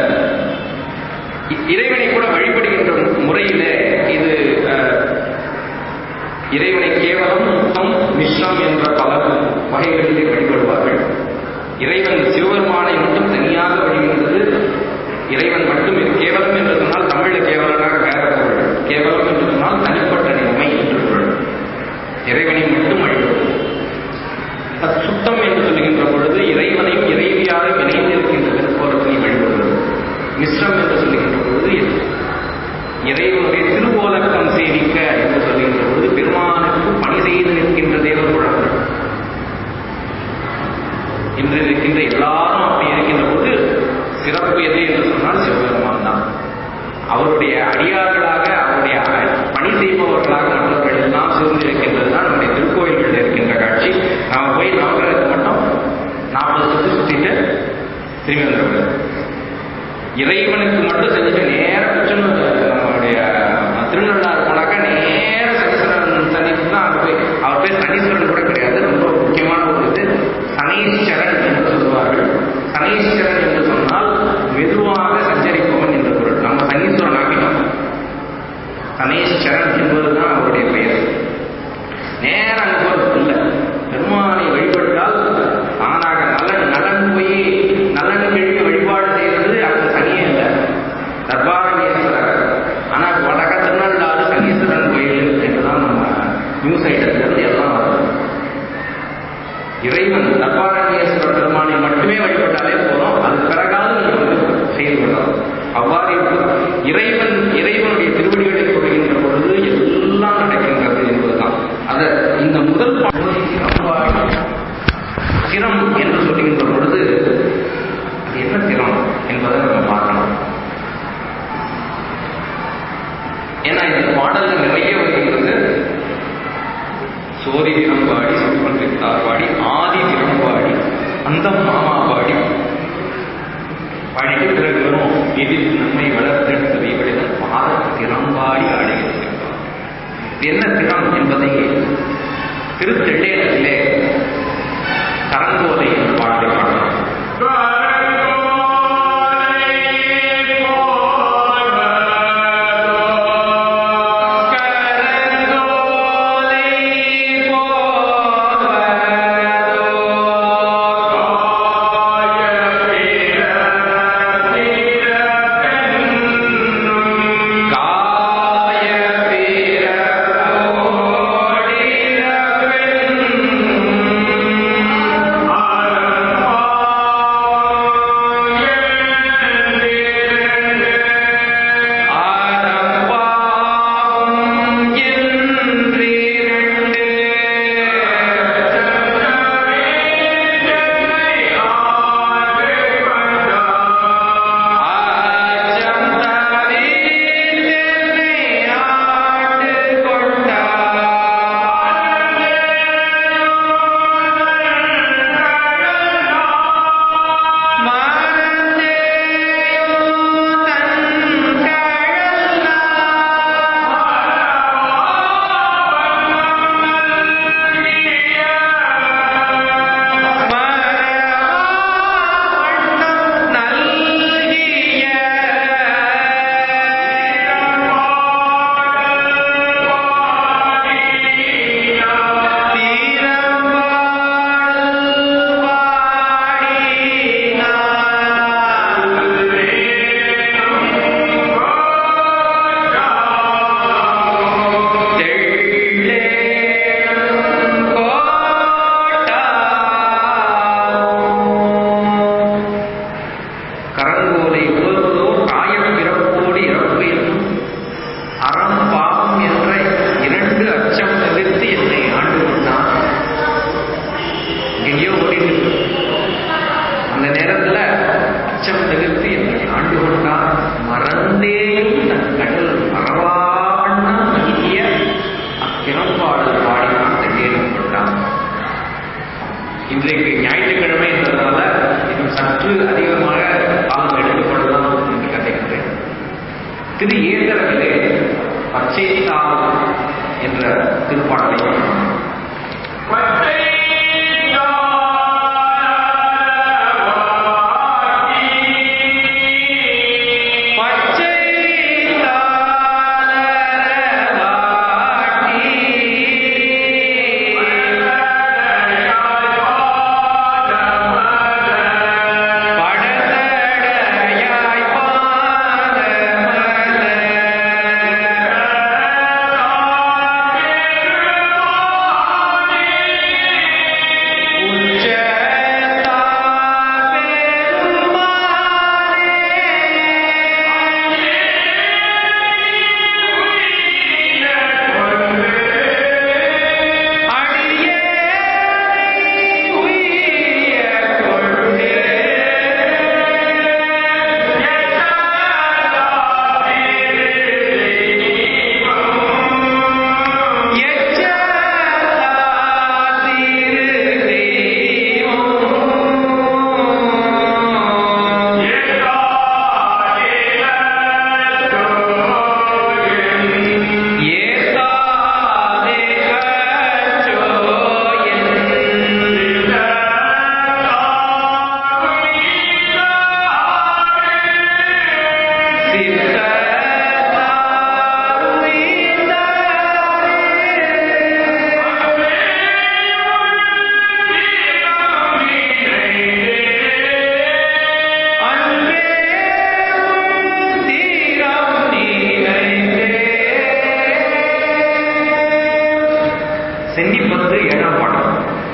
இ- இறைவனை கூட வழிபடுகின்ற முறையில இது அஹ், இறைவனை கேவலம் முத்தம் மிஸ்ரம் என்ற பல வகைகளிலே வழிபடுவார்கள் இறைவன் சிவபெருமானை மட்டும் தனியாக வழிபடுவது இறைவன் மட்டும் இது கேவலம் என்று சொன்னால் தமிழ்ல கேவலனாக வேற பொருள் கேவலம் என்று சொன்னால் தனிப்பட்ட நிலைமை என்று பொருள் இறைவனை மட்டும் வழிபடுவது தத் சுத்தம் என்று சொல்லுகின்ற பொழுது இறைவனையும் இறைவியாரும் இணைந்திருக்கின்ற திருக்கோலத்தை வழிபடுவது மிஸ்ரம் என்று சொல்லுகின்ற பொழுது இறைவனுடைய திருவோலக்கம் சேவிக்க என்று சொல்லுகின்ற பொழுது பெருமானுக்கு பணி செய்து நிற்கின்ற தேவகுழந்தை இன்று இருக்கின்ற எல்லாரும் அப்படி இருக்கின்ற போது சிறப்பு எது என்று சொன்னால் சிவபெருமான் தான் அவருடைய அடியார்களாக அவருடைய பணி செய்பவர்களாக மற்றவர்கள் எல்லாம் சூழ்ந்திருக்கின்றது தான் நம்முடைய திருக்கோயில்களில் இருக்கின்ற காட்சி நாம போய் நவகிரகத்தை மட்டும் நாற்பது சுற்றி சுத்திட்டு திரும்பி வந்துடுறது இறைவனுக்கு மட்டும் செஞ்சுட்டு நேர உச்சனூர் நம்மளுடைய திருநள்ளாறு போனாக்கா நேர சனீஸ்வரன் சன்னிதி தான் அங்கே போய் அவர் பேர் சனீஸ்வரன் கூட கிடையாது ரொம்ப முக்கியமான ஒரு இது சனீஸ்வரன் என்று சொல்லுவார்கள் சனீஸ்வரன் என்று சொன்னால் மெதுவாக சஞ்சரிப்பவன் என்று பொருள் நம்ம சனீஸ்வரன் ஆகிட்டோம் சனீஸ்வரன் என்பதுதான் அவருடைய பெயர் நேரம் அங்கே போறது இல்லை பெருமானை வழிபட்டால் தானாக நலன் நலன் போய் நலன் கழுவி வழிபாடு செய்வது அங்கே சனியே இல்லை தர்பாரணீஸ்வரர் ஆனால் வடக திருநள்ளாறு சனீஸ்வரன் கோயில் என்றுதான் நம்ம நியூஸ் ஐட்டத்திலிருந்து எல்லாம் வருது இறைவன் தர்பாரணீஸ்வரர் பெருமானை மட்டுமே வழிபட்டாலே போதும் அது பிறகாவது நீங்கள் வந்து செயல்படலாம் அவ்வாறு இருப்பது இறைவன் இறைவனுடைய திருவடிகளை கொடுக்கின்ற பொழுது எல்லாம் நடக்கின்றது என்பதுதான் அத இந்த முதல் பாடலை சிறப்பாக சிரம் என்று சொல்லுகின்ற பொழுது அது என்ன சிரம் என்பதை நம்ம பார்க்கணும் ஏன்னா இந்த பாடல்ல நிறைய வருகின்றது சோதி திறம்பாடி சுப்பன் பித்தார்வாடி ஆதி திறம்பாடி அந்த மாமாவாடி பாடிட்டு பிறகு வரும் எதிர் நம்மை வளர்த்தெடுத்த வைகளிடம் பாத திறம்பாடி ஆடுகின்றோம் இது என்ன திறம் என்பதை திருத்தெள்ளேலத்திலே கரங்கோலை என்ற பாடலை பாடலாம் ஆ இன்றைக்கு ஞாயிற்றுக்கிழமை என்பதனால இன்னும் சற்று அதிகமாக காலம் எடுக்கப்படலாம் என்று கருதுகின்றேன் திரு ஏந்தரவிலே பச்சை தாள் என்ற திருப்பாடலை பச்சை படதடையாய் சென்னிப்பத்து ஏழாம் பாடம்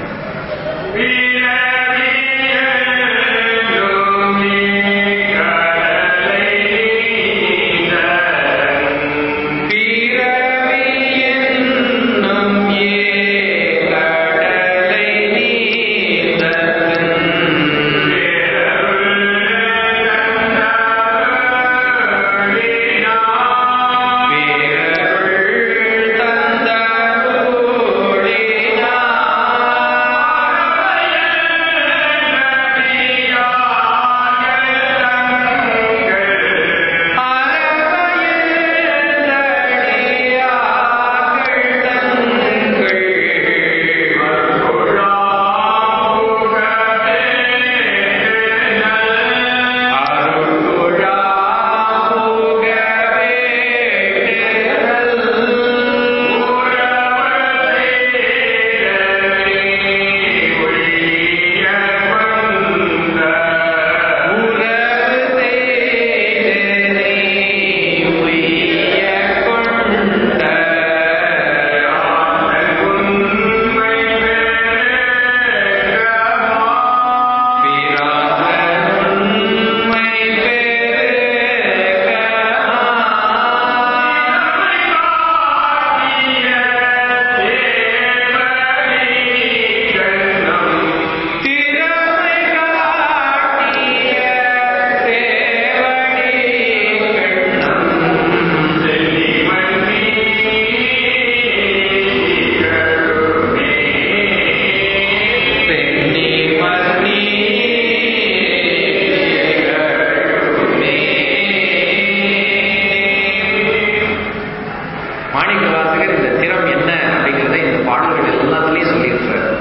மாணிக்க வாசகர் இந்த திறம் என்ன அப்படிங்கிறத இந்த பாடல்கள் எல்லாத்துலேயும் சொல்லியிருக்கிறார்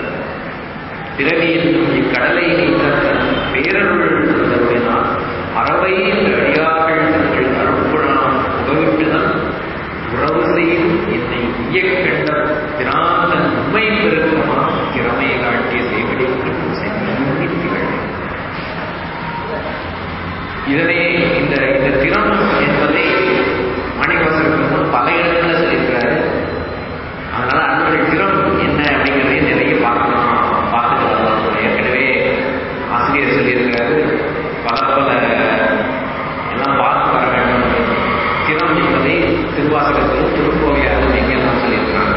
பிறவி என்னும் இக்கடலை நீத்த பேரருள் தருவினால் அறவை அடியார்கள் தங்கள் அருட்புழாம் புகவிட்டுதான் உறவு செய்து என்னை இயக்கண்ட திராந்த உண்மை பெருக்கமா திறமை காட்டிய செய்வடிக்கு செஞ்சூடி திகழ்ந்தேன் இதனை இந்த இந்த திறம் என்பதை மாணிக்கவாசகருக்கு முன் பல இடங்களில் சொல்லியிருக்கிறாரு அதனால அதனுடைய திறம் என்ன அப்படிங்கிறதையும் நிறைய பார்க்கலாம் பார்த்துட்டு வரலாம் ஏற்கனவே ஆசிரியர் சொல்லியிருக்கிறாரு பல பல எல்லாம் பார்த்து வர வேண்டும் திறம் என்பதை திருவாசகத்திலும் திருக்கோவையாரும் எங்கெல்லாம் சொல்லியிருக்கிறாங்க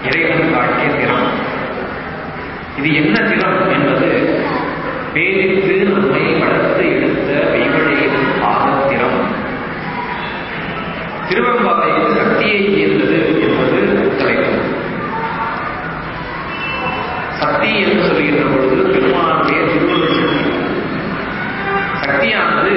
இறைவன் காட்டிய திறம் இது என்ன திறம் என்பது பேரித்து நம்மை வளர்த்து எடுத்த வெய்வழையின் பாதத்திறம் திருவம்பாவையில் சக்தியை ஈர்த்தது என்பது தலைப்பு சக்தி என்று சொல்கின்ற பொழுது பெருமானுடைய திருவள்ளுவர் சக்தி சக்தியானது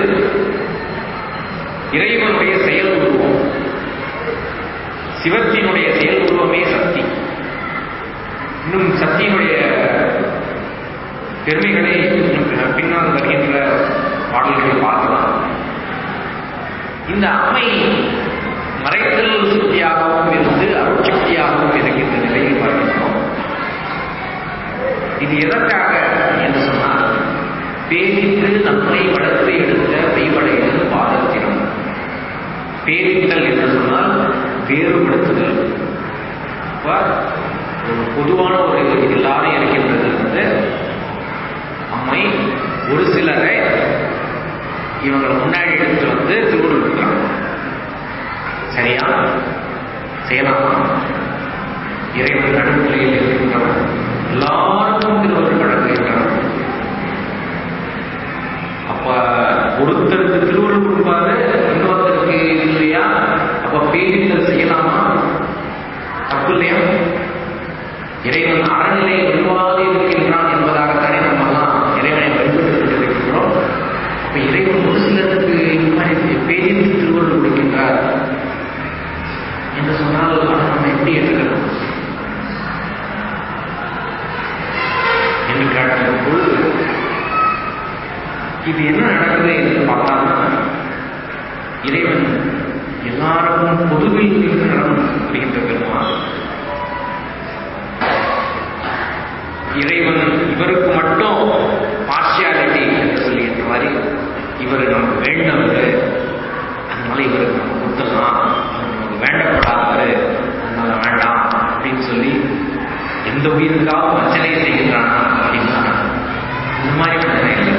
இறைவனுடைய செயல் உருவம் சிவத்தினுடைய செயல் உருவமே சக்தி இன்னும் சக்தியினுடைய பெருமைகளை இன்னும் பின்னால் வருகின்ற பாடல்களில் பார்க்கலாம் இந்த அம்மை மறைத்தல் சக்தியாகவும் இருந்து அருட்சக்தியாகவும் இருக்கின்ற நிலையில் வருகின்றோம் இது எதற்காக என்று சொன்னால் பேரிட்டு நம்மை வளர்த்து எடுத்த மெய்வடையில் பாதத்தினம் பேரித்தல் என்று சொன்னால் வேறுபடுத்துதல் அப்ப ஒரு பொதுவான ஒரு எல்லாரும் இருக்கின்றது வந்து அம்மை ஒரு சிலரை இவங்களை முன்னாடி எடுத்து வந்து திருவுருள் கொடுக்குறாங்க சரியா செய்யலாமா இறைவன் நடுநிலையில் இருக்கின்றவன் எல்லாருக்கும் திருவருள் வழங்குகின்றவன் அப்ப ஒருத்தருக்கு திருவருள் கொடுப்பாரு இன்னொருத்தருக்கு இல்லையா அப்ப பேரித்தல் செய்யலாமா தப்பு இல்லையா இறைவன் அறநிலை வலுவாக இருக்கின்றான் என்பதாகத்தானே நம்ம எல்லாம் இறைவனை வழிபட்டு கொண்டிருக்கின்றோம் அப்ப இறைவன் ஒரு சிலருக்கு பேரித்து திருவருள் கொடுக்கின்றார் என்று சொன்னால் அதை நம்ம எப்படி ஏற்றுக்கணும் என்று கேட்ட பொழுது இது என்ன நடக்குது என்று பார்த்தால்னா இறைவன் எல்லாருக்கும் பொதுவில் இருக்கிறான் அப்படின்ற பெருமான் இறைவன் இவருக்கு மட்டும் பார்ஷியாலிட்டி என்று சொல்லின்ற மாதிரி இவர் நமக்கு வேண்டவர் அதனால இவருக்கு நம்ம கொடுத்துடலாம் அவர் நமக்கு வேண்டப்படாதவர் அதனால வேண்டாம் அப்படின்னு சொல்லி எந்த உயிருக்காக வச்சனை செய்கின்றானா அப்படின்னா இந்த மாதிரி வச்சனை இல்லை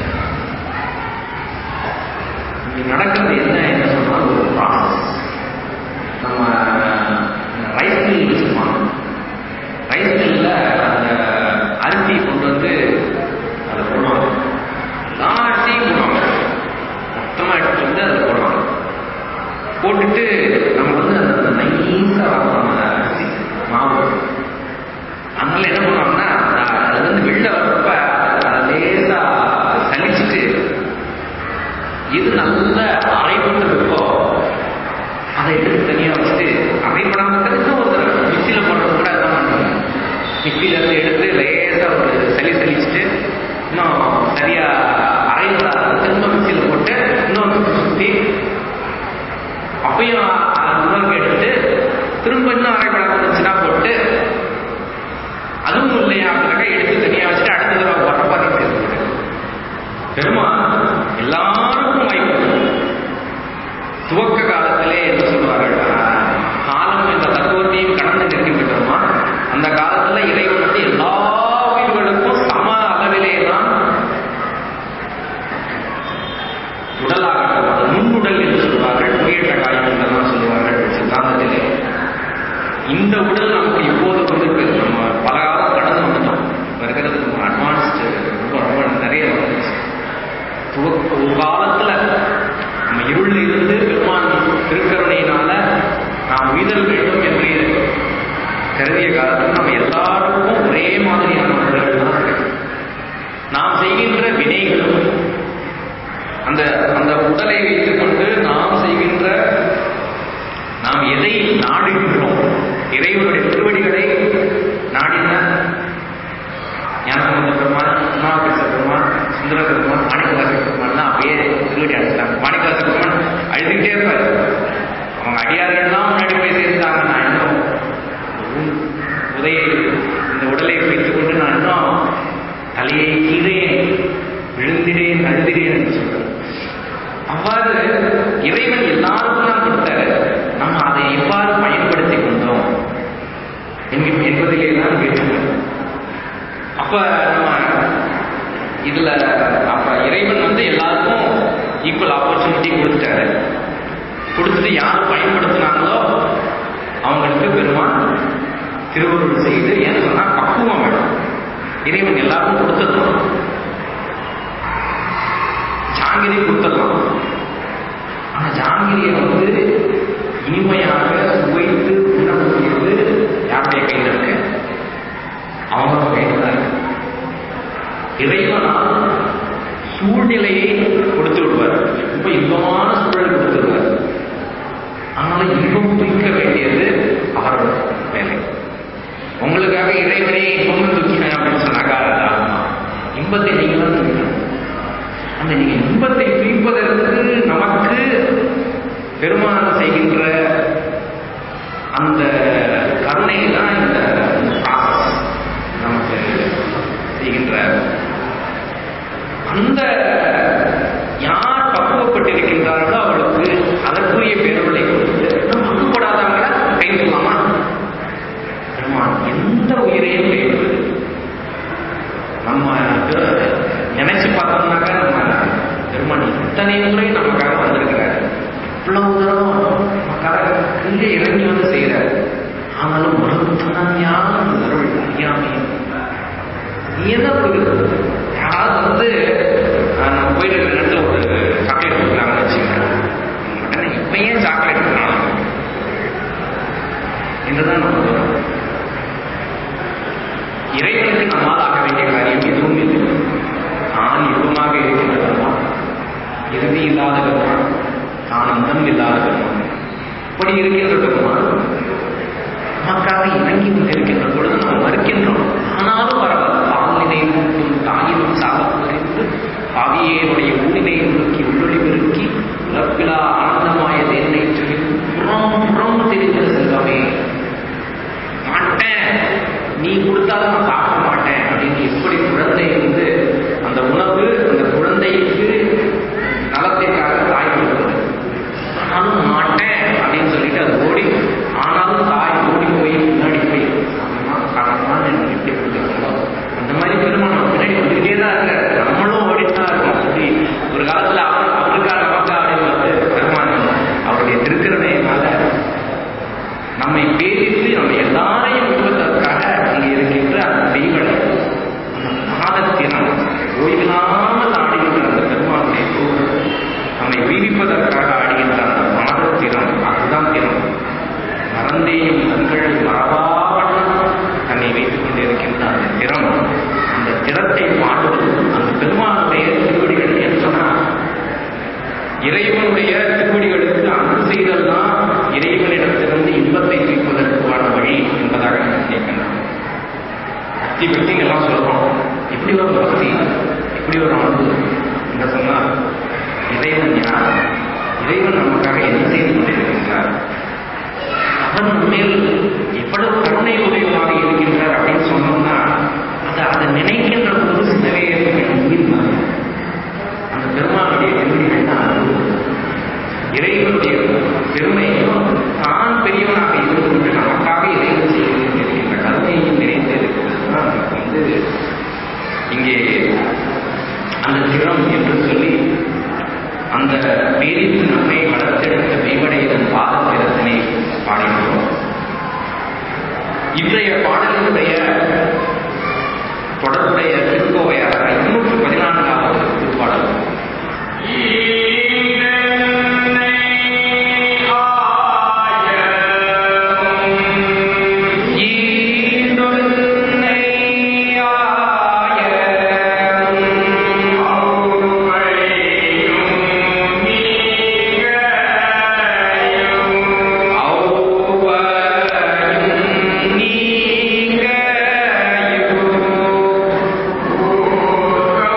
இங்க நடக்கிறது என்ன என்ன சொன்னால் ஒரு ப்ராசஸ் நம்ம ரைஸ் மில் வச்சுருப்பாங்க ரைஸ் மில்லில் அந்த அரிசி கொண்டு வந்து அதை போடுவாங்க எல்லா அரிசியும் போடுவாங்க மொத்தமாக எடுத்துட்டு வந்து அதை போடுவாங்க போட்டுட்டு நம்ம வந்து அந்த நைஸாக வரணும் அந்த அரிசி மாவு அதனால என்ன பண்ணுவாங்கன்னா அது வந்து வெளில வர்றப்ப அதை லேசாக சலிச்சுட்டு எது நல்ல அரைப்பட்டு இருக்கோ அதை எடுத்து தனியாக வச்சுட்டு அரைப்படாம இருக்கிறது ஒரு தடவை மிக்சியில் போடுறது கூட அதான் பண்ணுவாங்க மிக்சியில இருந்து எடுத்து லேசாக ஒரு சளி சலிச்சுட்டு இன்னும் சரியா அரையில திரும்ப மிக்சியில் போட்டு இன்னொரு சுற்றி அப்பயும் இன்னொரு எடுத்துட்டு திரும்ப இன்னும் அரைப்படாம இருந்துச்சுன்னா போட்டு அதுவும் இல்லையா அப்படின்னாக்கா எடுத்து தனியாக வச்சுட்டு அடுத்த தடவை வரப்ப அதை சேர்த்து பெருமான் எல்லாருக்கும் வாய்ப்பு துவக்க காலத்திலே என்ன சொல்வார்கள் காலம் என்ற தத்துவத்தையும் கடந்து நிற்கின்றோமா அந்த காலத்துல இறைவன் வந்து எல்லா உயிர்களுக்கும் சம அளவிலே தான் உடலாகட்டும் அது நுண்ணுடல் என்று சொல்வார்கள் நோயற்ற காயம் என்றெல்லாம் சொல்வார்கள் சித்தாந்தத்திலே இந்த உடல் நமக்கு இப்போது வந்து நம்ம பல காலம் கடந்து வந்துட்டோம் வருகிறது நம்ம அட்வான்ஸ்டு ரொம்ப ரொம்ப நிறைய வந்துச்சு துவக்க ஒரு காலத்துல நம்ம இருளில் இருந்து பெருமான் திருக்கருணையினால நாம் உயிதல் வேண்டும் என்று கருதிய காலத்தில் நம்ம எல்லாருக்கும் ஒரே மாதிரியான உடல்கள் தான் இருக்கு நாம் செய்கின்ற வினைகளும் அந்த அந்த உடலை வைத்துக் கொண்டு நாம் செய்கின்ற நாம் எதை நாடுகின்றோம் இறைவனுடைய திருவடிகளை நாடின ஞானசம்பந்த பெருமான் உமாவகேச பெருமான் சுந்தர பெருமான் மாணிக்கவாச பெருமான்லாம் அப்படியே திருவடி அடைச்சிட்டாங்க மாணிக்கவாச பெருமான் அழுதுகிட்டே இருப்பார் அவங்க அடியார்கள்லாம் முன்னாடி போய் சேர்ந்தாங்க நான் இன்னும் உதையை இந்த உடலை வைத்துக் கொண்டு நான் இன்னும் தலையை கீழே விழுந்திடேன் அழுதிடேன் என்று சொல்றார் அவ்வாறு இறைவன் எல்லாருக்கும் தான் கொடுத்தாரு நம்ம அதை எவ்வாறு பயன்படுத்தி கொண்டோம் என்பதிலே தான் வேற்றுமை அப்ப நம்ம இதுல அப்ப இறைவன் வந்து எல்லாருக்கும் ஈக்குவல் ஆப்பர்ச்சுனிட்டி கொடுத்துட்டாரு கொடுத்துட்டு யார் பயன்படுத்தினாங்களோ அவங்களுக்கு பெருமான் திருவருள் செய்து ஏன்னு சொன்னா பக்குவம் வேணும் இறைவன் எல்லாருக்கும் கொடுத்துடலாம் ஜாங்கிரி கொடுத்துடலாம் ஆனா ஜாங்கிரியை வந்து இனிமையாக சுவைத்து உண்ணக்கூடியது யாருடைய கையில் இருக்கு அவங்க கையில் தான் இருக்கு இறைவனால் சூழ்நிலையை கொடுத்து விடுவார் ரொம்ப இன்பமான சூழல் கொடுத்து விடுவார் ஆனாலும் இன்பம் தூக்க வேண்டியது அவரோட வேலை உங்களுக்காக இறைவனே இன்பம் தூக்கினேன் அப்படின்னு சொன்னாக்கா அது ஆகுமா? இன்பத்தை நீங்க தான் தூக்கணும் அந்த நீங்க இன்பத்தை தூய்ப்பதற்கு நமக்கு பெருமான் செய்கின்ற அந்த கருணை தான் இந்த process நமக்கு செய்கின்ற அந்த யார் பக்குவப்பட்டிருக்கின்றார்களோ அவளுக்கு அதற்குரிய பேருளை கொடுத்து இன்னும் பக்குவப்படாதவங்கள கைவிடலாமா பெருமான் எந்த உயிரையும் கைவிடுவது நம்ம திரு- நினைச்சு பார்த்தோம்னாக்கா நம்ம பெருமான் இத்தனை முறை நமக்காக வந்திருக்கிறாரு இவ்வளவு தூரம் நமக்காக இங்க இறங்கி வந்து செய்யறாரு ஆனாலும் ஒருத்தனையான அருள் அறியாமையும் நீ என்ன கொடுக்குறது யாராவது வந்து ஆஹ், நம்ம போயிட்டு இருக்கிற இடத்துல ஒரு சாக்லேட் கொடுக்குறாங்கன்னு வச்சுக்கோங்க உடனே இப்ப ஏன் சாக்லேட் கொடுக்கலாம் என்றுதான் நம்ம சொல்றோம். இறைவனுக்கு நம்மால் ஆக வேண்டிய காரியம் எதுவும் இல்லை தான் இன்பமாக இருக்கின்ற பெருமான் இறுதி இல்லாத பெருமான் தான் அந்தம் இல்லாத பெருமான் இப்படி இருக்கின்ற பெருமான் நமக்காக இறங்கி கொண்டிருக்கின்ற பொழுது நாம் மறுக்கின்றோம் ஆனாலும் பரவாயில்ல பாலினை மூட்டும் தாயினும் சாபத்திலிருந்து பாவியேனுடைய ஊனினை முறுக்கி உள்ளொளி பெருக்கி உலப்பிலா ஆனந்தமாயது என்னை சொல்லி புறம் புறம் தெரிந்த செல்வமே மாட்டேன் நீ கொடுத்தாலும் நான் சாப்பிட மாட்டேன் அப்படின்னு எப்படி குழந்தை வந்து அந்த உணவு அந்த குழந்தைக்கு நலத்திற்காக தாய் கொடுக்குறது ஆனாலும் மாட்டேன் அப்படின்னு சொல்லிட்டு அது ஓடி ஆனாலும் தாய் ஓடி போய் முன்னாடி போய் சாப்பிடமா சாப்பிடமா எனக்கு எப்படி கொடுக்குறோமோ அந்த மாதிரி திருமணம் பின்னாடி வந்துகிட்டே தான் இருக்காரு நம்மளும் ஓடிட்டு தான் இருக்கோம் அப்படி ஒரு காலத்துல அவர் அவருக்காக நமக்கு அப்படின்னு வந்து பெருமான் அவருடைய திருக்கரணையினால நம்மை பேசித்து நம்ம எல்லாரையும் விடுவதற்காக அங்கே இருக்கின்ற அந்த தெய்வனை அந்த மாதத்தினம் ஓய்வில்லாமல் ஆடுகின்ற அந்த பெருமானுடைய தூரம் நம்மை வீதிப்பதற்காக ஆடுகின்ற அந்த மாதத்தினம் அதுதான் தினம் மறந்தேயும் கண்கள் மறவாவண்ணம் தன்னை வைத்துக் கொண்டிருக்கின்ற அந்த திறம் அந்த திறத்தை பாடுவது அந்த பெருமானுடைய திருவடிகள் என்று சொன்னால் இறைவனுடைய திருவடிகளுக்கு அன்பு செய்தல் தான் இறைவனிடத்திலிருந்து இன்பத்தை தீர்ப்பதற்கான வழி என்பதாக நான் நினைக்கின்றேன் பக்தி பற்றி எல்லாம் சொல்றோம் இப்படி ஒரு பக்தி இப்படி ஒரு அன்பு என்று சொன்னால் இறைவன் யார் இறைவன் நமக்காக என்ன செய்து கொண்டிருக்கின்றார் அவன் மேல் எவ்வளவு கருணை உடையவனாக இருக்கின்றார் அப்படின்னு சொன்னோம்னா அதை அதை நினைக்கின்ற போது சிலவே என் உயிர் மாறும் அந்த பெருமானுடைய திருமணிகள் தான் அன்பு. இறைவனுடைய பெருமையும் தான் பெரியவனாக இருந்து கொண்டு நமக்காக இறைவன் செய்து கொண்டிருக்கின்ற கருணையும் நிறைந்து இருக்கிறது தான் நமக்கு வந்து இங்கே அந்த திறம் என்று சொல்லி அந்த பேரித்து நம்மை வளர்த்தெடுத்த மெய்வடையதன் பாதத்திரத்தினை பாடினோம் இன்றைய பாடலினுடைய தொடர்புடைய திருக்கோவையாக இருநூற்று பதினான்காவது திருப்பாடல் ஈண்டொன்னை நீங்க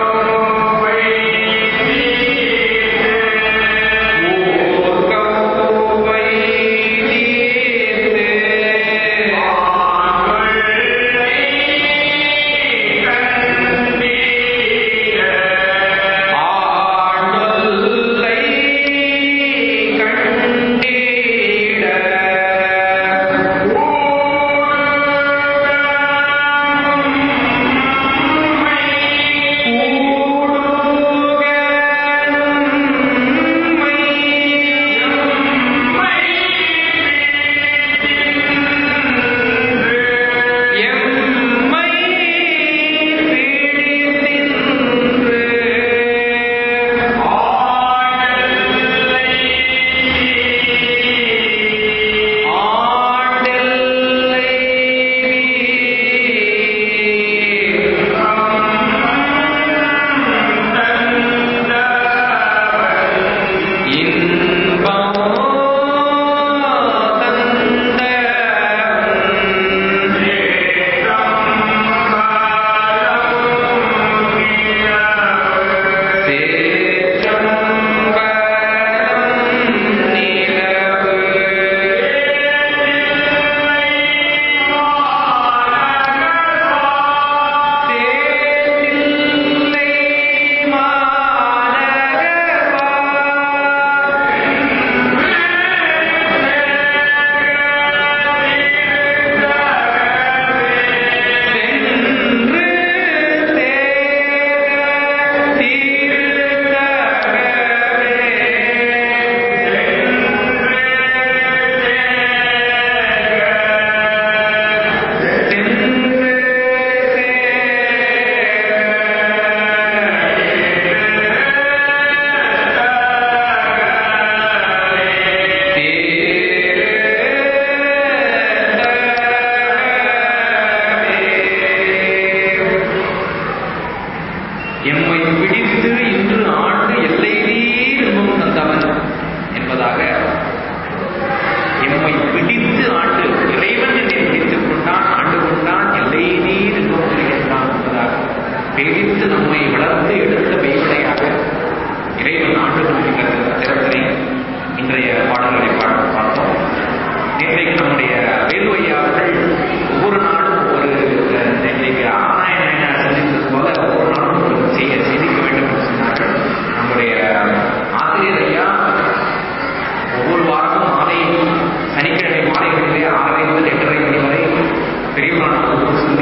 நினைக்கிறோம் நம்ம ஒரு சிந்தனை